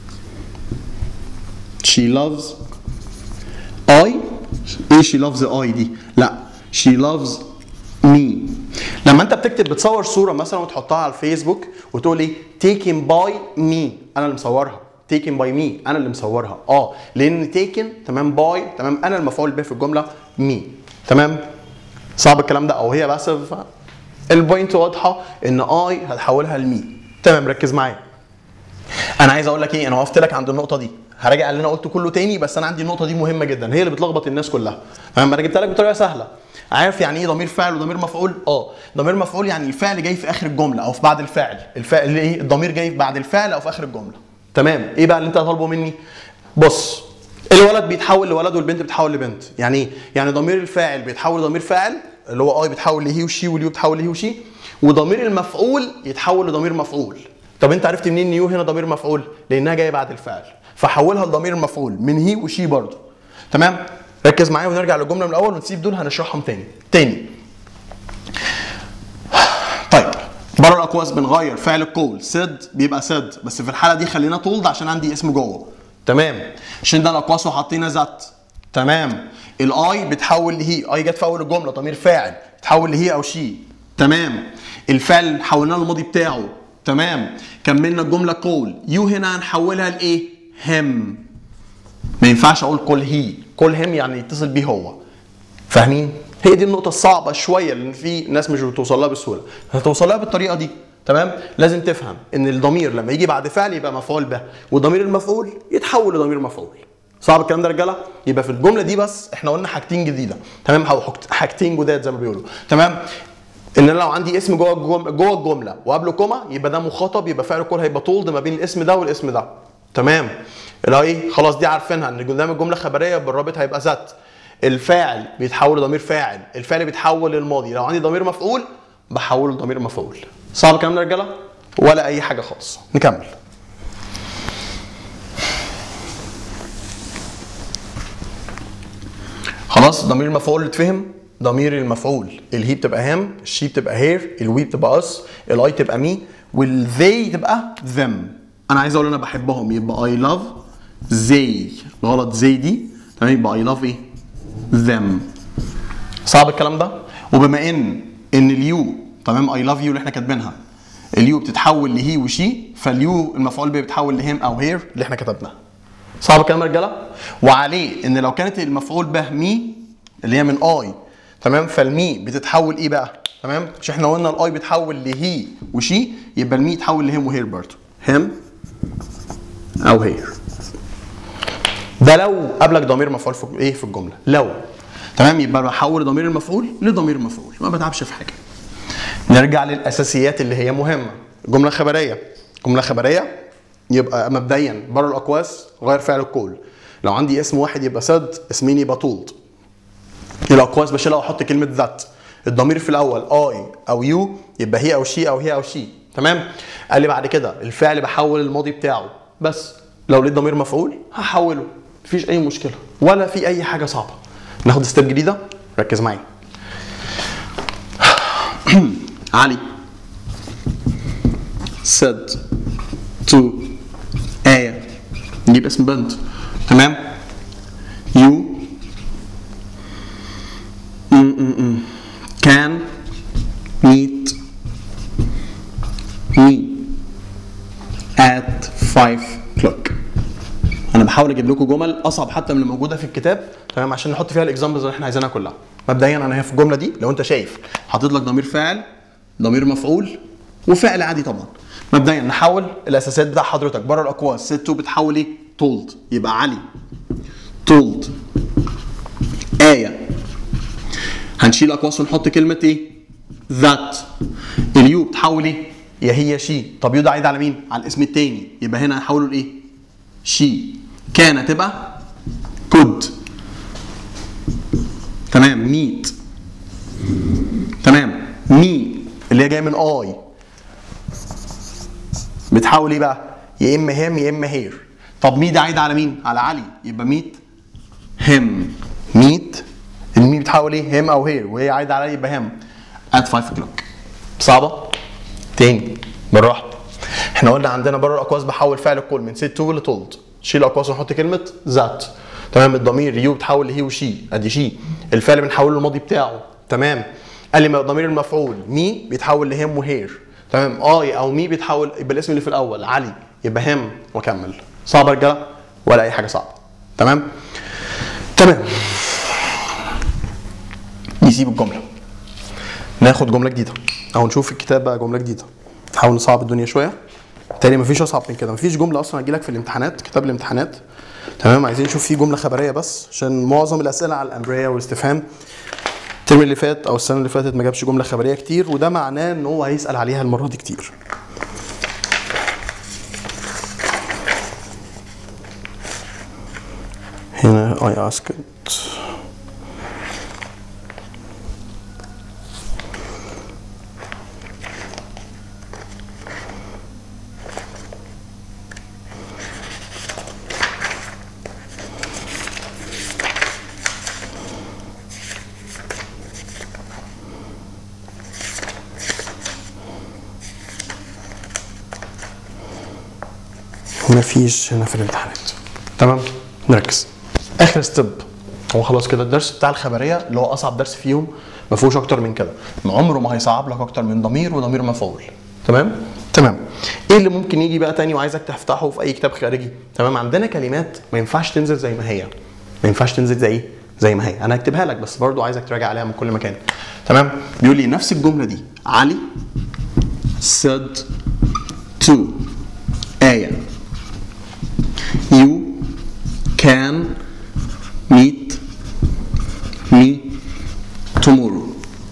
she loves I ايه she loves I دي لا she loves me لما انت بتكتب بتصور صوره مثلا وتحطها على الفيسبوك وتقول ايه taken by me انا اللي مصورها taken by me انا اللي مصورها اه لان taken تمام by تمام انا المفعول به في الجمله me تمام صعب الكلام ده او هي بس البوينت واضحه ان اي هتحولها لمي تمام ركز معايا انا عايز اقول لك ايه انا وقفت لك عند النقطه دي هراجع اللي انا قلته كله تاني بس انا عندي النقطه دي مهمه جدا هي اللي بتلخبط الناس كلها تمام انا جبتها لك بطريقه سهله عارف يعني ايه ضمير فاعل وضمير مفعول اه ضمير مفعول يعني الفعل جاي في اخر الجمله او في بعد الفعل الفعل ايه الضمير جاي بعد الفعل او في اخر الجمله تمام ايه بقى اللي انت طالبه مني بص الولد بيتحول لولد والبنت بتتحول لبنت يعني ايه يعني ضمير الفاعل بيتحول لضمير فاعل اللي هو اي بيتحول لهي وشي واليو بيتحول لهي وشي وضمير المفعول يتحول لضمير مفعول طب انت عرفت منين ان يو هنا ضمير مفعول لانها جايه بعد الفعل فحولها لضمير المفعول من هي وشي برضه تمام ركز معايا ونرجع للجمله من الاول ونسيب دول هنشرحهم تاني تاني طيب بره الاقواس بنغير فعل القول سد بيبقى سد بس في الحاله دي خلينا طولد عشان عندي اسم جوه تمام شلنا الاقواس وحطينا ذات تمام الاي بتحول لهي اي جت في اول الجمله ضمير فاعل تحول لهي او شي تمام الفعل حولناه للماضي بتاعه تمام كملنا الجمله قول يو هنا هنحولها لايه هم ما ينفعش اقول كل هي كل هم يعني يتصل بيه هو فاهمين هي دي النقطه الصعبه شويه لان في ناس مش بتوصل لها بسهوله هتوصل لها بالطريقه دي تمام لازم تفهم ان الضمير لما يجي بعد فعل يبقى مفعول به والضمير المفعول يتحول لضمير مفعول صعب الكلام ده يا رجاله يبقى في الجمله دي بس احنا قلنا حاجتين جديده تمام او حاجتين جداد زي ما بيقولوا تمام ان انا لو عندي اسم جوه الجمله جوه الجمله وقبله كوما يبقى ده مخاطب يبقى فعل الكل هيبقى طولد ما بين الاسم ده والاسم ده تمام اللي هو ايه خلاص دي عارفينها ان قدام الجمله خبريه بالرابط هيبقى ذات الفاعل بيتحول لضمير فاعل الفعل بيتحول للماضي لو عندي ضمير مفعول بحوله لضمير مفعول صعب الكلام ده يا رجاله ولا اي حاجه خالص نكمل خلاص ضمير المفعول اتفهم ضمير المفعول الهي بتبقى هام الشي بتبقى هير الوي بتبقى اس الاي تبقى مي والذي تبقى them انا عايز اقول انا بحبهم يبقى اي لاف زي غلط زي دي تمام يبقى اي لاف ايه them صعب الكلام ده وبما ان ان اليو تمام اي لاف يو اللي احنا كاتبينها اليو بتتحول لهي وشي فاليو المفعول به بيتحول لهيم او هير اللي احنا كتبناها صعب الكلام يا رجاله وعليه ان لو كانت المفعول به مي اللي هي من اي تمام فالمي بتتحول ايه بقى تمام مش احنا قلنا الاي بيتحول لهي وشي يبقى المي يتحول لهيم وهير برضه هيم او هير ده لو قبلك ضمير مفعول في ايه في الجمله لو تمام يبقى بحول ضمير المفعول لضمير مفعول ما بتعبش في حاجه نرجع للاساسيات اللي هي مهمه جمله خبريه جمله خبريه يبقى مبدئيا بره الاقواس غير فعل الكل لو عندي اسم واحد يبقى سد اسمين يبقى طولد الاقواس بشيلها واحط كلمه ذات الضمير في الاول اي او يو يبقى هي او شي او هي او شي تمام قال لي بعد كده الفعل بحول الماضي بتاعه بس لو لقيت ضمير مفعول هحوله مفيش اي مشكله ولا في اي حاجه صعبه ناخد ستيب جديده ركز معايا علي said to آية نجيب اسم بنت تمام you Mm-mm-mm. can meet me at 5 o'clock انا بحاول اجيب لكم جمل اصعب حتى من اللي موجوده في الكتاب تمام عشان نحط فيها الاكزامبلز اللي احنا عايزينها كلها مبدئيا انا هي في الجمله دي لو انت شايف حاطط لك ضمير فاعل ضمير مفعول وفعل عادي طبعا مبدئيا نحول الاساسيات بتاع حضرتك بره الاقواس ست بتحول ايه told يبقى علي told آية هنشيل اقواس ونحط كلمة ايه؟ ذات اليو بتحول ايه؟ يا هي شي طب يو ده عايد على مين؟ على الاسم التاني يبقى هنا هنحوله لايه؟ شي كان تبقى كود تمام ميت تمام مي اللي هي جايه من اي بتحول ايه بقى؟ يا اما هيم يا اما هير طب مي ده عايد على مين؟ على علي يبقى ميت هيم ميت المي بتحول ايه؟ هيم او هير وهي عايده على يبقى هيم at 5 o'clock صعبه؟ تاني بالراحه احنا قلنا عندنا بره الاقواس بحول فعل الكل من سيت تو لتولد شيل الاقواس ونحط كلمه ذات تمام الضمير يو بتحول لهي وشي ادي شي الفعل بنحوله للماضي بتاعه تمام قال لي ما ضمير المفعول مي بيتحول لهيم وهير تمام اي او مي بيتحول يبقى الاسم اللي في الاول علي يبقى هيم واكمل صعب يا رجاله ولا اي حاجه صعبه تمام تمام نسيب الجمله ناخد جمله جديده او نشوف في الكتاب بقى جمله جديده نحاول نصعب الدنيا شويه تاني مفيش اصعب من كده مفيش جمله اصلا هتجيلك في الامتحانات كتاب الامتحانات تمام عايزين نشوف فيه جمله خبريه بس عشان معظم الاسئله على الامبريه والاستفهام الترم اللي فات او السنه اللي فاتت ما جابش جمله خبريه كتير وده معناه ان هو هيسال عليها المره دي كتير هنا I asked مفيش هنا في الامتحانات تمام نركز اخر ستيب هو خلاص كده الدرس بتاع الخبريه اللي هو اصعب درس فيهم ما فيهوش اكتر من كده عمره ما هيصعب لك اكتر من ضمير وضمير مفعول تمام تمام ايه اللي ممكن يجي بقى تاني وعايزك تفتحه في اي كتاب خارجي تمام عندنا كلمات ما ينفعش تنزل زي ما هي ما ينفعش تنزل زي ايه زي ما هي انا هكتبها لك بس برضو عايزك تراجع عليها من كل مكان تمام بيقول لي نفس الجمله دي علي said to آية you can meet me tomorrow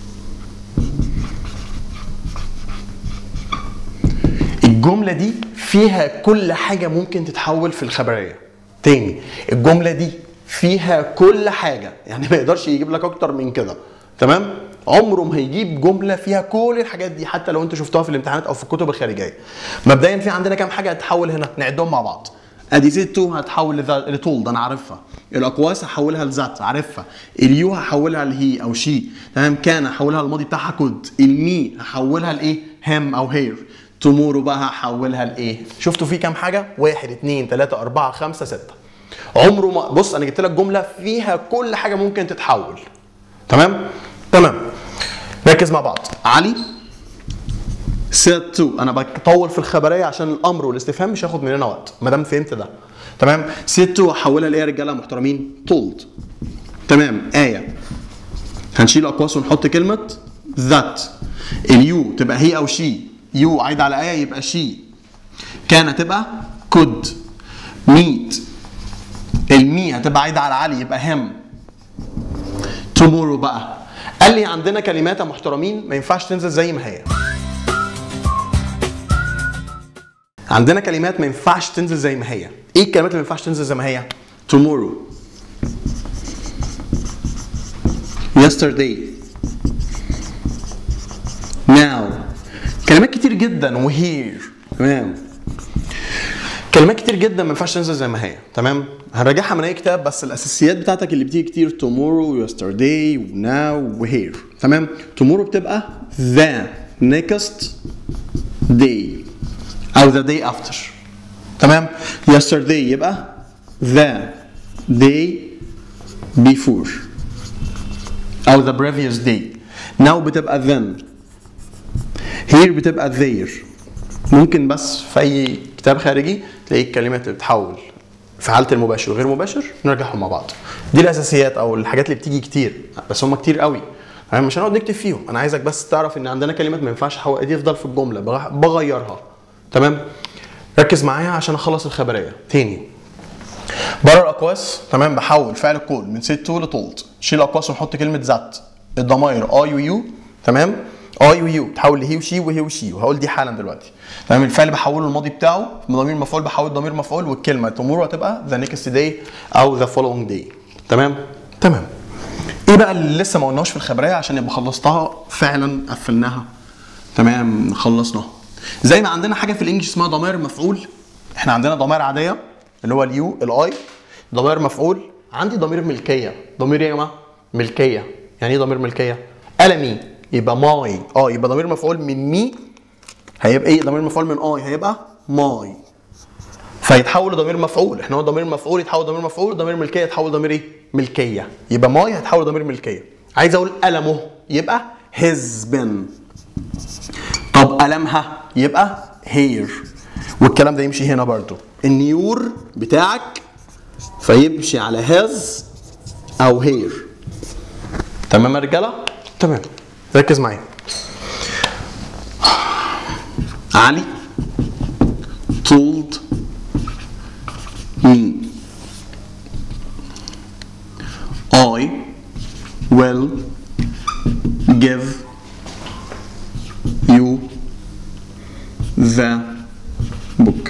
الجملة دي فيها كل حاجة ممكن تتحول في الخبرية تاني الجملة دي فيها كل حاجة يعني ما يقدرش يجيب لك أكتر من كده تمام عمره ما هيجيب جملة فيها كل الحاجات دي حتى لو انت شفتوها في الامتحانات او في الكتب الخارجية مبدئيا في عندنا كام حاجة هتتحول هنا نعدهم مع بعض ادي زد 2 هتحول لذا- لتولد انا عارفها الاقواس هحولها لذات عارفها اليو هحولها لهي او شي تمام كان هحولها الماضي بتاعها كود المي هحولها لايه هم او هير تومورو بقى هحولها لايه شفتوا في كام حاجه واحد اتنين تلاته اربعه خمسه سته عمره ما بص انا جبت لك جمله فيها كل حاجه ممكن تتحول تمام تمام ركز مع بعض علي سيت 2 انا بطول في الخبريه عشان الامر والاستفهام مش هياخد مننا وقت ما دام فهمت ده تمام سيت 2 هحولها لايه يا رجاله محترمين told تمام ايه هنشيل اقواس ونحط كلمه ذات اليو تبقى هي او شي يو عايد على ايه يبقى شي كان تبقى كود meet المي هتبقى عايده على علي يبقى هم tomorrow بقى قال لي عندنا كلمات يا محترمين ما ينفعش تنزل زي ما هي عندنا كلمات ما ينفعش تنزل زي ما هي ايه الكلمات اللي ما ينفعش تنزل زي ما هي tomorrow yesterday now كلمات كتير جدا وهير تمام كلمات كتير جدا ما ينفعش تنزل زي ما هي تمام هنراجعها من اي كتاب بس الاساسيات بتاعتك اللي بتيجي كتير tomorrow yesterday now وهير تمام tomorrow بتبقى the next day او the day after تمام yesterday يبقى the day before او the previous day now بتبقى then here بتبقى there ممكن بس في اي كتاب خارجي تلاقي الكلمات اللي بتتحول في حاله المباشر وغير مباشر نرجعهم مع بعض دي الاساسيات او الحاجات اللي بتيجي كتير بس هم كتير قوي يعني مش هنقعد نكتب فيهم انا عايزك بس تعرف ان عندنا كلمات ما ينفعش حو... دي تفضل في الجمله بغ- بغيرها تمام ركز معايا عشان اخلص الخبريه تاني بره الاقواس تمام بحول فعل الكول من سيت تو لتولد شيل الاقواس ونحط كلمه ذات الضمائر اي ويو تمام اي ويو تحول لهي وشي وهي وشي وهقول دي حالا دلوقتي تمام الفعل بحوله الماضي بتاعه من ضمير مفعول بحول ضمير مفعول والكلمه تمور هتبقى ذا نيكست داي او ذا فولوينج داي تمام تمام ايه بقى اللي لسه ما قلناش في الخبريه عشان يبقى خلصتها فعلا قفلناها تمام خلصناها زي ما عندنا حاجه في الانجليش اسمها ضمائر مفعول احنا عندنا ضمائر عاديه اللي هو اليو الاي ضمير مفعول عندي ضمير ملكيه ضمير ايه يا جماعه ملكيه يعني ايه ضمير ملكيه قلمي يبقى ماي اه يبقى ضمير مفعول من مي هيبقى ايه ضمير مفعول من اي هيبقى ماي فيتحول لضمير مفعول احنا هو ضمير مفعول يتحول ضمير مفعول ضمير ملكيه يتحول ضمير ايه ملكيه يبقى ماي هيتحول ضمير ملكيه عايز اقول قلمه يبقى his pen طب قلمها يبقى هير والكلام ده يمشي هنا برضو النيور بتاعك فيمشي على هاز او هير تمام يا رجاله تمام ركز معايا علي told me I will give you the book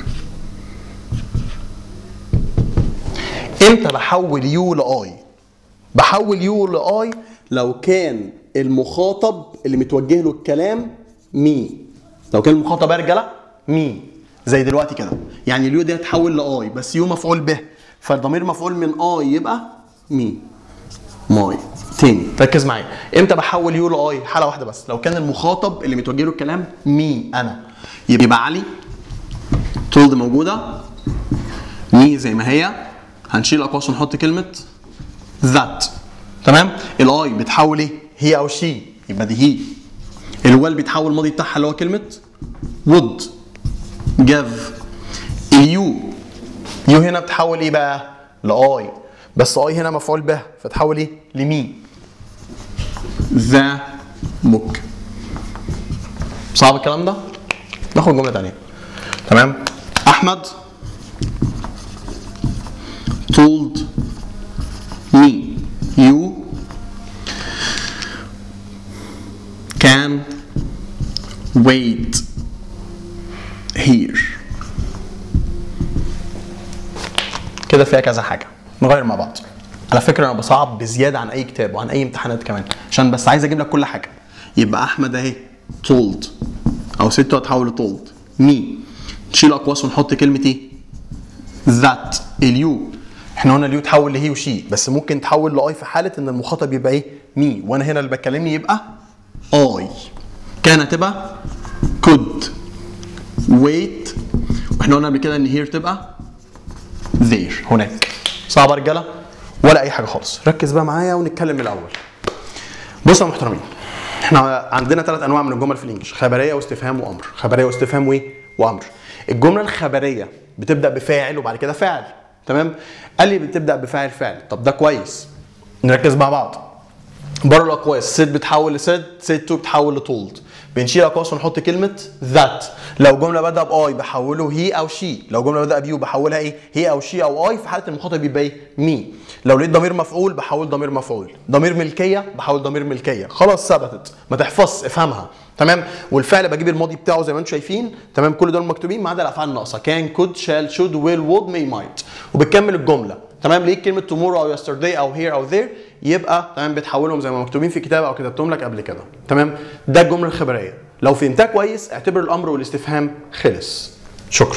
امتى بحول يو لاي بحول يو لاي لو كان المخاطب اللي متوجه له الكلام مي لو كان المخاطب يا رجاله مي زي دلوقتي كده يعني اليو دي هتحول لاي بس يو مفعول به فالضمير مفعول من اي يبقى مي ماي تاني ركز معايا امتى بحول يو لاي حاله واحده بس لو كان المخاطب اللي متوجه له الكلام مي انا يبقى علي تولد موجوده مي زي ما هي هنشيل اقواس ونحط كلمه ذات تمام الاي بتحول ايه هي او شي يبقى دي هي الوال بيتحول الماضي بتاعها اللي هو كلمه would give اليو يو هنا بتحول ايه بقى لاي بس اي هنا مفعول به فتحول ايه لمي ذا بوك صعب الكلام ده ناخد جمله تانية تمام احمد told me you can wait here كده فيها كذا حاجه نغير مع بعض على فكره انا بصعب بزياده عن اي كتاب وعن اي امتحانات كمان عشان بس عايز اجيب لك كل حاجه يبقى احمد اهي told او ست هتحول لتولد مي نشيل اقواس ونحط كلمه ايه ذات اليو احنا قلنا اليو تحول لهي وشي بس ممكن تحول لاي في حاله ان المخاطب يبقى ايه مي وانا هنا اللي بكلمني يبقى اي كانت تبقى could wait واحنا قلنا قبل كده ان هير تبقى there هناك صعب يا رجاله ولا اي حاجه خالص ركز بقى معايا ونتكلم من الاول بصوا يا محترمين احنا عندنا ثلاث انواع من الجمل في الانجليش خبريه واستفهام وامر خبريه واستفهام وايه وامر الجمله الخبريه بتبدا بفاعل وبعد كده فعل تمام قال لي بتبدا بفاعل فعل طب ده كويس نركز مع بعض بره الاقواس سيد بتحول لسيد سيد تو بتحول لتولد بنشيل اقواس ونحط كلمه ذات لو جمله بدأ باي بحوله هي او شي لو جمله بدأ بيو بحولها ايه هي او شي او اي في حاله المخاطب بيبقى ايه مي لو لقيت ضمير مفعول بحول ضمير مفعول ضمير ملكيه بحول ضمير ملكيه خلاص ثبتت ما تحفظش افهمها تمام والفعل بجيب الماضي بتاعه زي ما انتم شايفين تمام كل دول مكتوبين ما عدا الافعال الناقصه كان كود شال شود ويل وود مي مايت وبتكمل الجمله تمام ليه كلمه tomorrow او yesterday او here او there يبقى تمام بتحولهم زي ما مكتوبين في كتاب او كتبتهم لك قبل كده تمام ده الجمله الخبريه لو فهمتها كويس اعتبر الامر والاستفهام خلص شكرا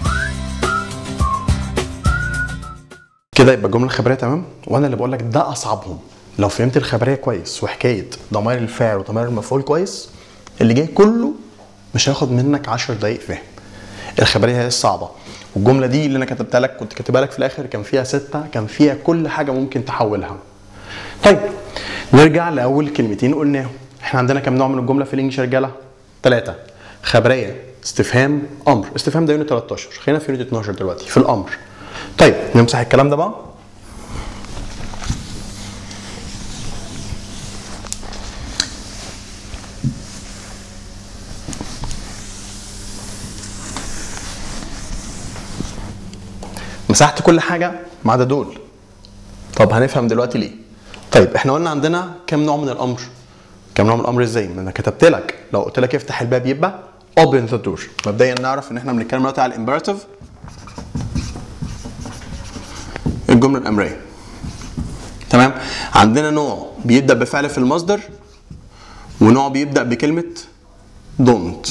كده يبقى الجمله الخبريه تمام وانا اللي بقول لك ده اصعبهم لو فهمت الخبريه كويس وحكايه ضمائر الفاعل وضمائر المفعول كويس اللي جاي كله مش هياخد منك 10 دقايق فهم الخبريه هي الصعبه والجمله دي اللي انا كتبتها لك كنت كاتبها لك في الاخر كان فيها سته كان فيها كل حاجه ممكن تحولها طيب نرجع لاول كلمتين قلناهم احنا عندنا كام نوع من الجمله في الانجليش يا رجاله ثلاثه خبريه استفهام امر استفهام ده يونت 13 خلينا في يونت 12 دلوقتي في الامر طيب نمسح الكلام ده بقى مسحت كل حاجه ما عدا دول طب هنفهم دلوقتي ليه طيب احنا قلنا عندنا كام نوع من الامر كام نوع من الامر ازاي ما انا كتبت لك لو قلت لك افتح الباب يبقى open the door مبدئيا نعرف ان احنا بنتكلم دلوقتي على الامبيراتيف الجمله الامريه تمام عندنا نوع بيبدا بفعل في المصدر ونوع بيبدا بكلمه don't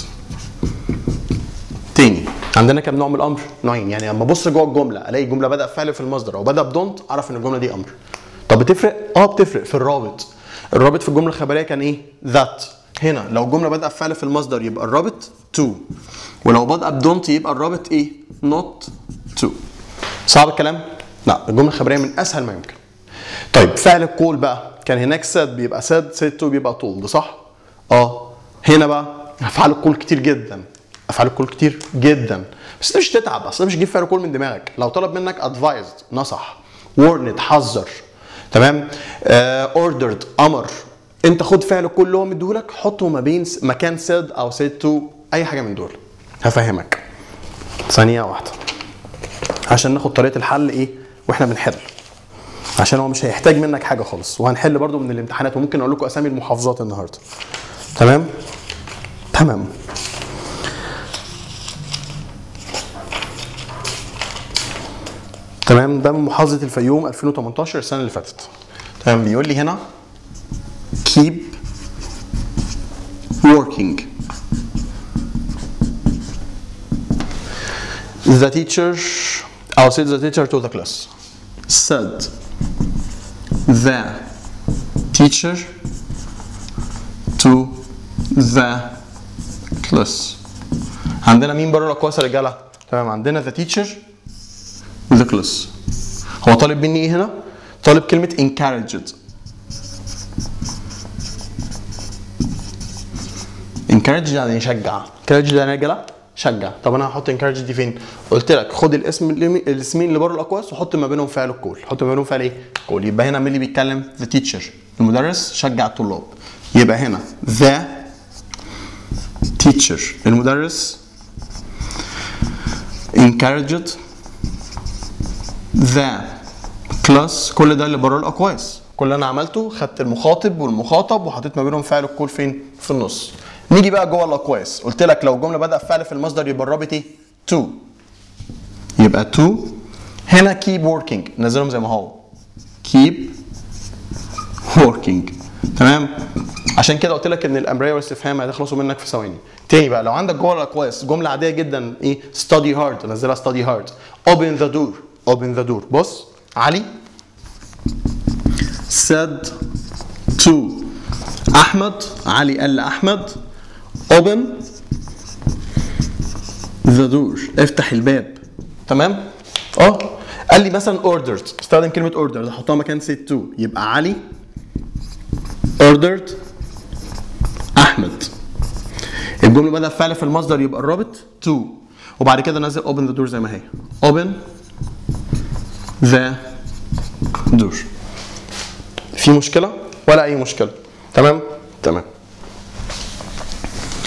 تاني عندنا كام نوع من الامر؟ نوعين يعني لما ابص جوه الجمله الاقي جمله بدا بفعل في المصدر او بدا بدونت اعرف ان الجمله دي امر. طب بتفرق؟ اه بتفرق في الرابط. الرابط في الجمله الخبريه كان ايه؟ ذات. هنا لو الجمله بدا بفعل في المصدر يبقى الرابط تو. ولو بدا بدونت يبقى الرابط ايه؟ نوت تو. صعب الكلام؟ لا الجمله الخبريه من اسهل ما يمكن. طيب فعل القول بقى كان هناك ساد بيبقى ساد سيد تو بيبقى طول ده صح؟ اه هنا بقى افعال القول كتير جدا افعال الكول كتير جدا بس انت مش تتعب اصل مش تجيب فعل كول من دماغك لو طلب منك ادفايزد نصح warned حذر تمام اوردرد uh, امر انت خد فعل الكول اللي هو مديهولك حطه ما بين مكان سيد او سيد تو اي حاجه من دول هفهمك ثانيه واحده عشان ناخد طريقه الحل ايه واحنا بنحل عشان هو مش هيحتاج منك حاجه خالص وهنحل برضو من الامتحانات وممكن اقول لكم اسامي المحافظات النهارده تمام تمام تمام ده من محافظه الفيوم 2018 السنه اللي فاتت تمام بيقول لي هنا keep working the teacher I'll say the teacher to the class said the teacher to the class عندنا مين بره الاقواس يا رجاله تمام عندنا the teacher the class هو طالب مني ايه هنا طالب كلمه encouraged encouraged يعني يشجع encouraged يعني يا رجاله شجع طب انا هحط encouraged دي فين قلت لك خد الاسم الاسمين اللي بره الاقواس وحط ما بينهم فعل الكول حط ما بينهم فعل ايه كول يبقى هنا مين اللي بيتكلم the teacher المدرس شجع الطلاب يبقى هنا the teacher المدرس encouraged the class كل ده اللي بره الاقواس كل اللي انا عملته خدت المخاطب والمخاطب وحطيت ما بينهم فعل الكول فين في النص نيجي بقى جوه الاقواس قلت لك لو الجمله بدأ فعل في المصدر يبقى الرابط ايه to يبقى to هنا keep working نزلهم زي ما هو keep working تمام عشان كده قلت لك ان الامريه والاستفهام هيخلصوا منك في ثواني تاني بقى لو عندك جوه الاقواس جمله عاديه جدا ايه study hard نزلها study hard open the door open the door بص علي said to احمد علي قال لاحمد open the door افتح الباب تمام اه قال لي مثلا ordered استخدم كلمه ordered احطها مكان said to يبقى علي ordered احمد الجمله بدأ فعل في المصدر يبقى الرابط to وبعد كده نزل open the door زي ما هي open the door في مشكله ولا اي مشكله تمام تمام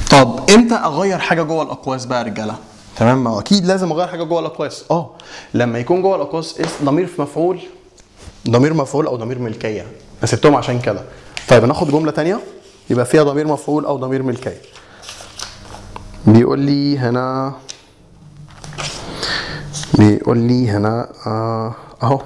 طب امتى اغير حاجه جوه الاقواس بقى يا رجاله تمام ما هو اكيد لازم اغير حاجه جوه الاقواس اه لما يكون جوه الاقواس اسم ضمير في مفعول ضمير مفعول او ضمير ملكيه انا سبتهم عشان كده طيب ناخد جمله تانية يبقى فيها ضمير مفعول او ضمير ملكيه بيقول لي هنا بيقول لي هنا آه اهو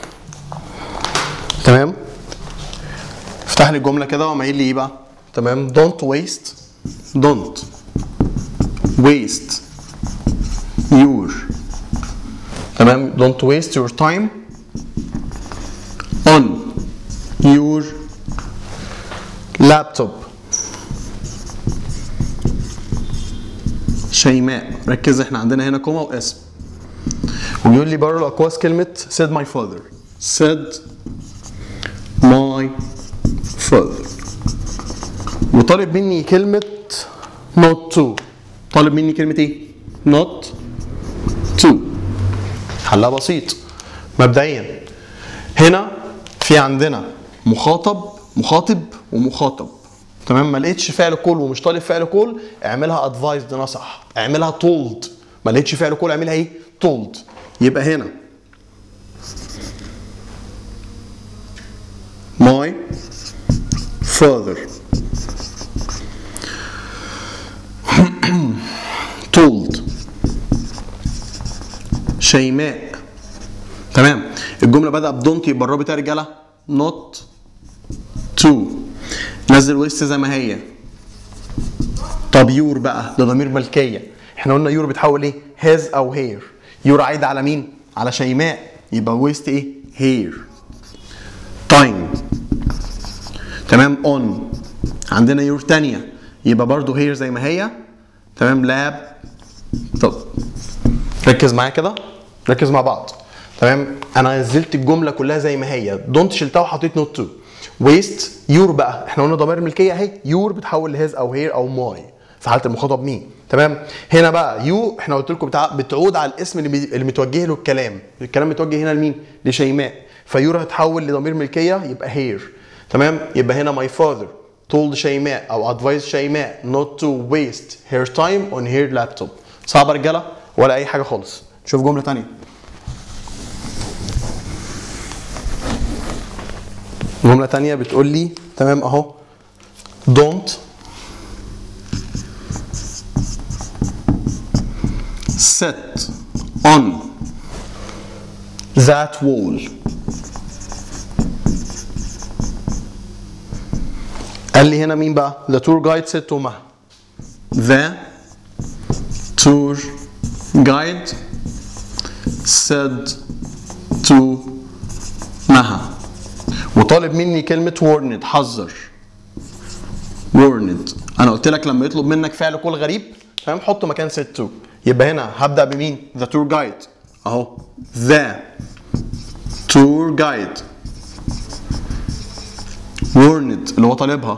تمام افتح لي الجمله كده وقام قايل لي ايه بقى تمام don't waste don't waste your تمام don't waste your time on your laptop شيماء ركز احنا عندنا هنا كوما واسم وبيقول لي بره الاقواس كلمه said my father said my father وطالب مني كلمه not to طالب مني كلمه ايه not to حلها بسيط مبدئيا هنا في عندنا مخاطب مخاطب ومخاطب تمام ما لقيتش فعل كول ومش طالب فعل كول اعملها ادفايزد نصح اعملها تولد ما لقيتش فعل كول اعملها ايه تولد يبقى هنا my father told شيماء تمام الجمله بدأ بدونت يبقى الرابط يا رجاله not to نزل ويست زي ما هي طب يور بقى ده ضمير ملكيه احنا قلنا يور بتحول ايه هاز او هير يور عايده على مين على شيماء يبقى ويست ايه هير تايم تمام اون عندنا يور تانية يبقى برضو هير زي ما هي تمام لاب طب ركز معايا كده ركز مع بعض تمام انا نزلت الجمله كلها زي ما هي دونت شلتها وحطيت نوت تو ويست يور بقى احنا قلنا ضمير الملكيه اهي يور بتحول لهيز او هير او ماي في حاله المخاطب مين تمام هنا بقى يو احنا قلت لكم بتاع بتعود على الاسم اللي, بي- اللي متوجه له الكلام الكلام متوجه هنا لمين لشيماء فيور هتحول لضمير ملكيه يبقى هير تمام يبقى هنا my father told شيماء او advised شيماء not to waste her time on her laptop صعب يا رجاله ولا اي حاجه خالص شوف جمله تانية جمله تانية بتقول لي تمام اهو don't sit on that wall قال لي هنا مين بقى the tour guide said to مها the tour guide said to مها وطالب مني كلمة warned حذر warned انا قلت لك لما يطلب منك فعل كل غريب تمام حطه مكان said to يبقى هنا هبدأ بمين the tour guide اهو the tour guide warned اللي هو طالبها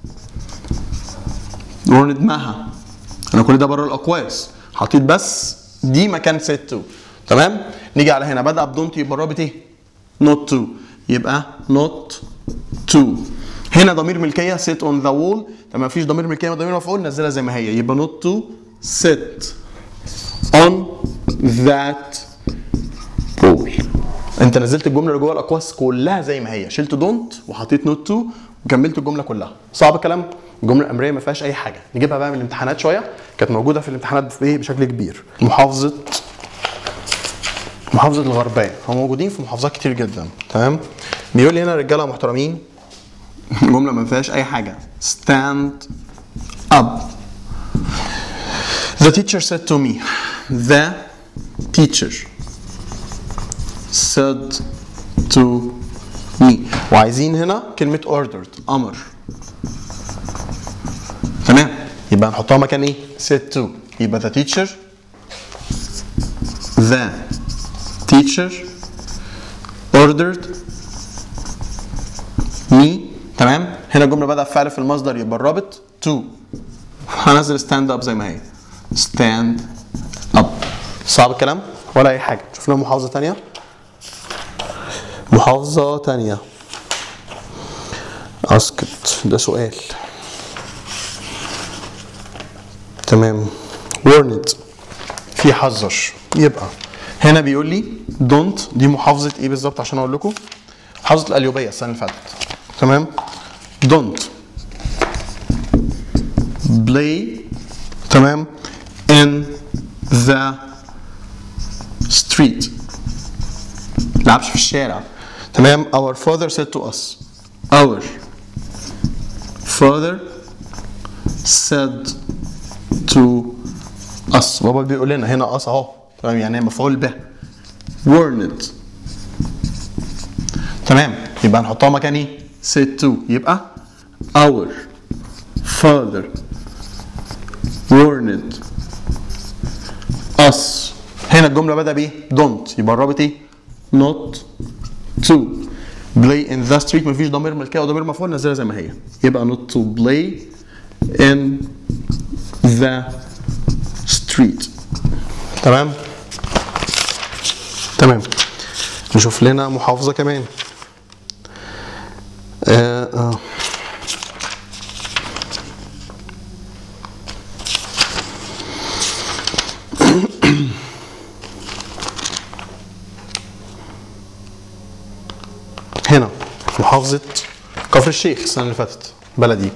warned مها انا كل ده بره الاقواس حطيت بس دي مكان set to تمام نيجي على هنا بدأ بدونت يبقى الرابط ايه not to يبقى not to هنا ضمير ملكيه sit on the wall تمام مفيش ضمير ملكيه ضمير مفعول نزلها زي ما هي يبقى not to sit on that wall انت نزلت الجمله اللي جوه الاقواس كلها زي ما هي شلت دونت وحطيت نوت تو وكملت الجمله كلها صعب الكلام الجمله الامريه ما فيهاش اي حاجه نجيبها بقى من الامتحانات شويه كانت موجوده في الامتحانات بايه بشكل كبير محافظه محافظه الغربيه هم موجودين في محافظات كتير جدا تمام بيقول لي هنا رجاله محترمين جمله ما فيهاش اي حاجه stand up the teacher said to me the teacher said to me وعايزين هنا كلمة ordered أمر تمام يبقى نحطها مكان ايه؟ said to يبقى the teacher the teacher ordered me تمام هنا الجملة بدأ فعل في المصدر يبقى الرابط to هنزل stand up زي ما هي stand up صعب الكلام ولا أي حاجة شوف لنا محافظة تانية محافظة تانية اسكت ده سؤال تمام warned في حذر يبقى هنا بيقول لي don't دي محافظة ايه بالظبط عشان اقول لكم محافظة القليوبية السنة اللي فاتت تمام don't play تمام in the street لعبش في الشارع تمام our father said to us our father said to us بابا بيقول لنا هنا us اهو تمام يعني مفعول به warned تمام يبقى نحطها مكان ايه said to يبقى our father warned us هنا الجملة بدأ بإيه؟ don't يبقى الرابط إيه؟ not to play in the street مفيش ضمير ملكية وضمير مفعول نزلها زي ما هي يبقى not to play in the street تمام؟ تمام نشوف لنا محافظة كمان آه آه. هنا محافظة كفر الشيخ السنة اللي فاتت بلدي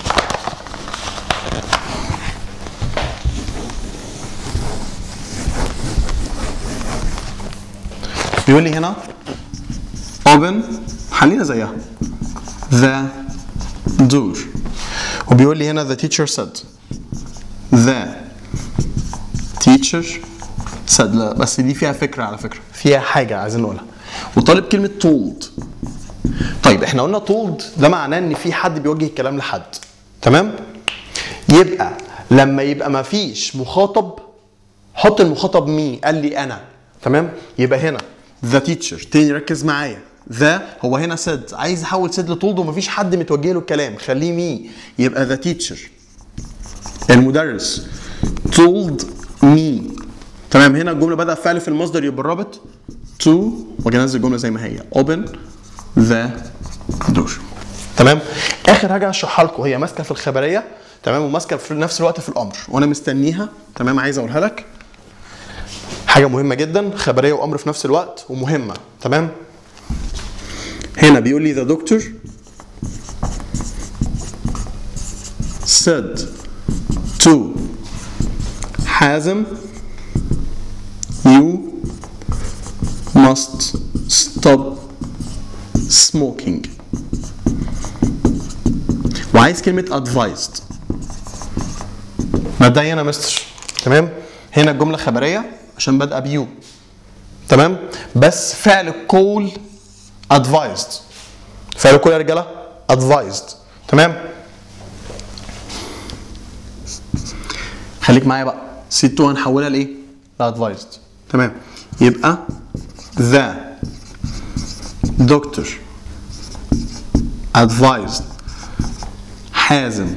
بيقول لي هنا open خلينا زيها the door وبيقول لي هنا the teacher said the teacher said لا بس دي فيها فكرة على فكرة فيها حاجة عايزين نقولها وطالب كلمة told طيب احنا قلنا told ده معناه ان في حد بيوجه الكلام لحد تمام يبقى لما يبقى ما فيش مخاطب حط المخاطب مي قال لي انا تمام يبقى هنا the teacher تاني ركز معايا ذا هو هنا said عايز احول said لتولد ومفيش حد متوجه له الكلام خليه مي يبقى the teacher المدرس told me تمام هنا الجمله بدأ فعل في المصدر يبقى الرابط to واجي انزل الجمله زي ما هي open the door تمام اخر حاجه هشرحها لكم هي ماسكه في الخبريه تمام وماسكه في نفس الوقت في الامر وانا مستنيها تمام عايز اقولها لك حاجه مهمه جدا خبريه وامر في نفس الوقت ومهمه تمام هنا بيقول لي the doctor said to حازم you must stop smoking وعايز كلمة advised مبدئيا يا مستر تمام هنا الجملة خبرية عشان بادئة بيو تمام بس فعل القول advised فعل القول يا رجالة advised تمام خليك معايا بقى سي 2 هنحولها لايه؟ لادفايزد تمام يبقى the doctor advised حازم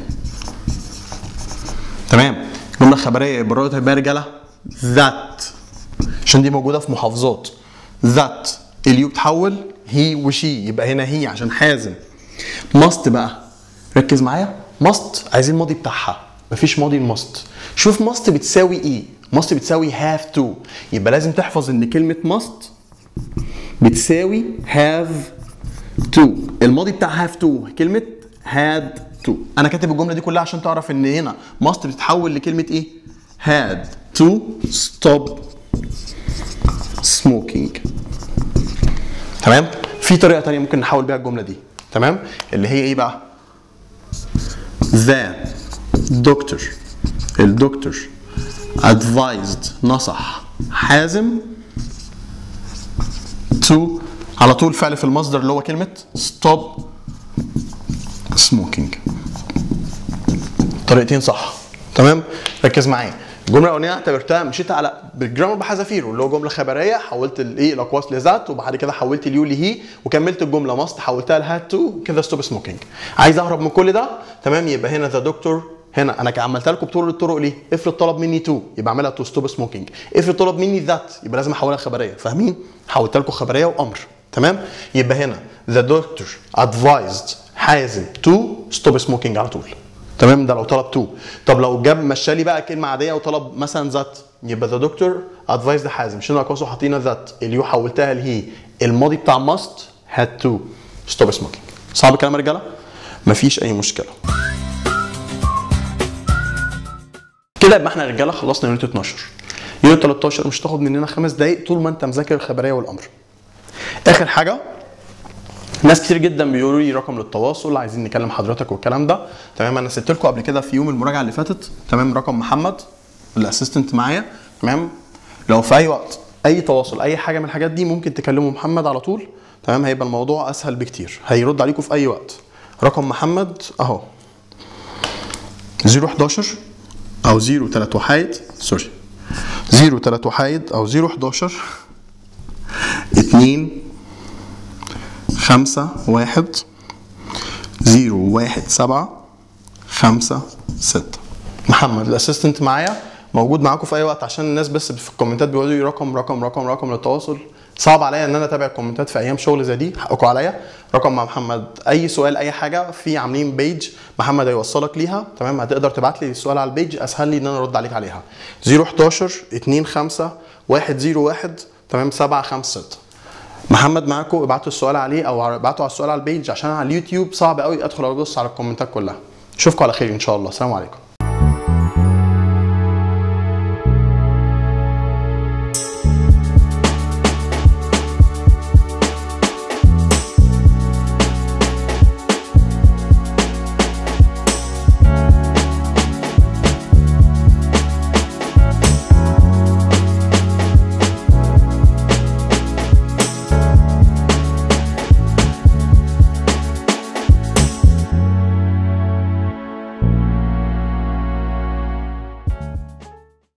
تمام جملة خبرية يبقى الراجل هيبقى رجالة that عشان دي موجودة في محافظات that اليو بتحول هي وشي يبقى هنا هي عشان حازم must بقى ركز معايا must عايزين الماضي بتاعها مفيش ماضي الماست شوف must بتساوي ايه must بتساوي have to يبقى لازم تحفظ ان كلمة must بتساوي have to الماضي بتاع have to كلمة had to انا كاتب الجملة دي كلها عشان تعرف ان هنا must بتتحول لكلمة ايه had to stop smoking تمام في طريقة تانية ممكن نحول بيها الجملة دي تمام اللي هي ايه بقى the doctor الدكتور advised نصح حازم to على طول فعل في المصدر اللي هو كلمة stop smoking طريقتين صح تمام ركز معايا الجمله الاولانيه اعتبرتها مشيت على بالجرامر بحذافيره اللي هو جمله خبريه حولت الايه الاقواس لذات وبعد كده حولت اليو لهي وكملت الجمله ماست حولتها لهاد تو كده ستوب سموكينج عايز اهرب من كل ده تمام يبقى هنا ذا دكتور هنا انا عملتها لكم بطول الطرق ليه؟ افرض طلب مني تو يبقى اعملها تو ستوب سموكينج، افرض طلب مني ذات يبقى لازم احولها خبريه، فاهمين؟ حولتها لكم خبريه وامر، تمام؟ يبقى هنا ذا دكتور ادفايزد حازم تو ستوب سموكينج على طول. تمام ده لو طلب تو طب لو جاب مشالي بقى كلمه عاديه وطلب مثلا ذات يبقى ذا دكتور ادفايس ذا حازم شنو اكوسو حاطين ذات اليو حولتها لهي الماضي بتاع ماست هاد تو ستوب سموكينج صعب الكلام يا رجاله مفيش اي مشكله كده يبقى احنا يا رجاله خلصنا يونت 12 يونت 13 مش هتاخد مننا خمس دقايق طول ما انت مذاكر الخبريه والامر اخر حاجه ناس كتير جدا بيقولوا لي رقم للتواصل عايزين نكلم حضرتك والكلام ده تمام انا سبت لكم قبل كده في يوم المراجعه اللي فاتت تمام رقم محمد الاسيستنت معايا تمام لو في اي وقت اي تواصل اي حاجه من الحاجات دي ممكن تكلموا محمد على طول تمام هيبقى الموضوع اسهل بكتير هيرد عليكم في اي وقت رقم محمد اهو 011 او 03 وحايد سوري 03 وحايد او 011 2 خمسة واحد زيرو واحد سبعة خمسة ستة محمد الاسيستنت معايا موجود معاكم في اي وقت عشان الناس بس في الكومنتات بيقولوا لي رقم رقم رقم رقم للتواصل صعب عليا ان انا اتابع الكومنتات في ايام شغل زي دي حقكم عليا رقم مع محمد اي سؤال اي حاجه في عاملين بيج محمد هيوصلك ليها تمام هتقدر تبعت لي السؤال على البيج اسهل لي ان انا ارد عليك عليها 011 25 101 تمام 756 محمد معاكم ابعتوا السؤال عليه او ابعتوا على السؤال على البيج عشان على اليوتيوب صعب قوي ادخل ابص على الكومنتات كلها اشوفكم على خير ان شاء الله السلام عليكم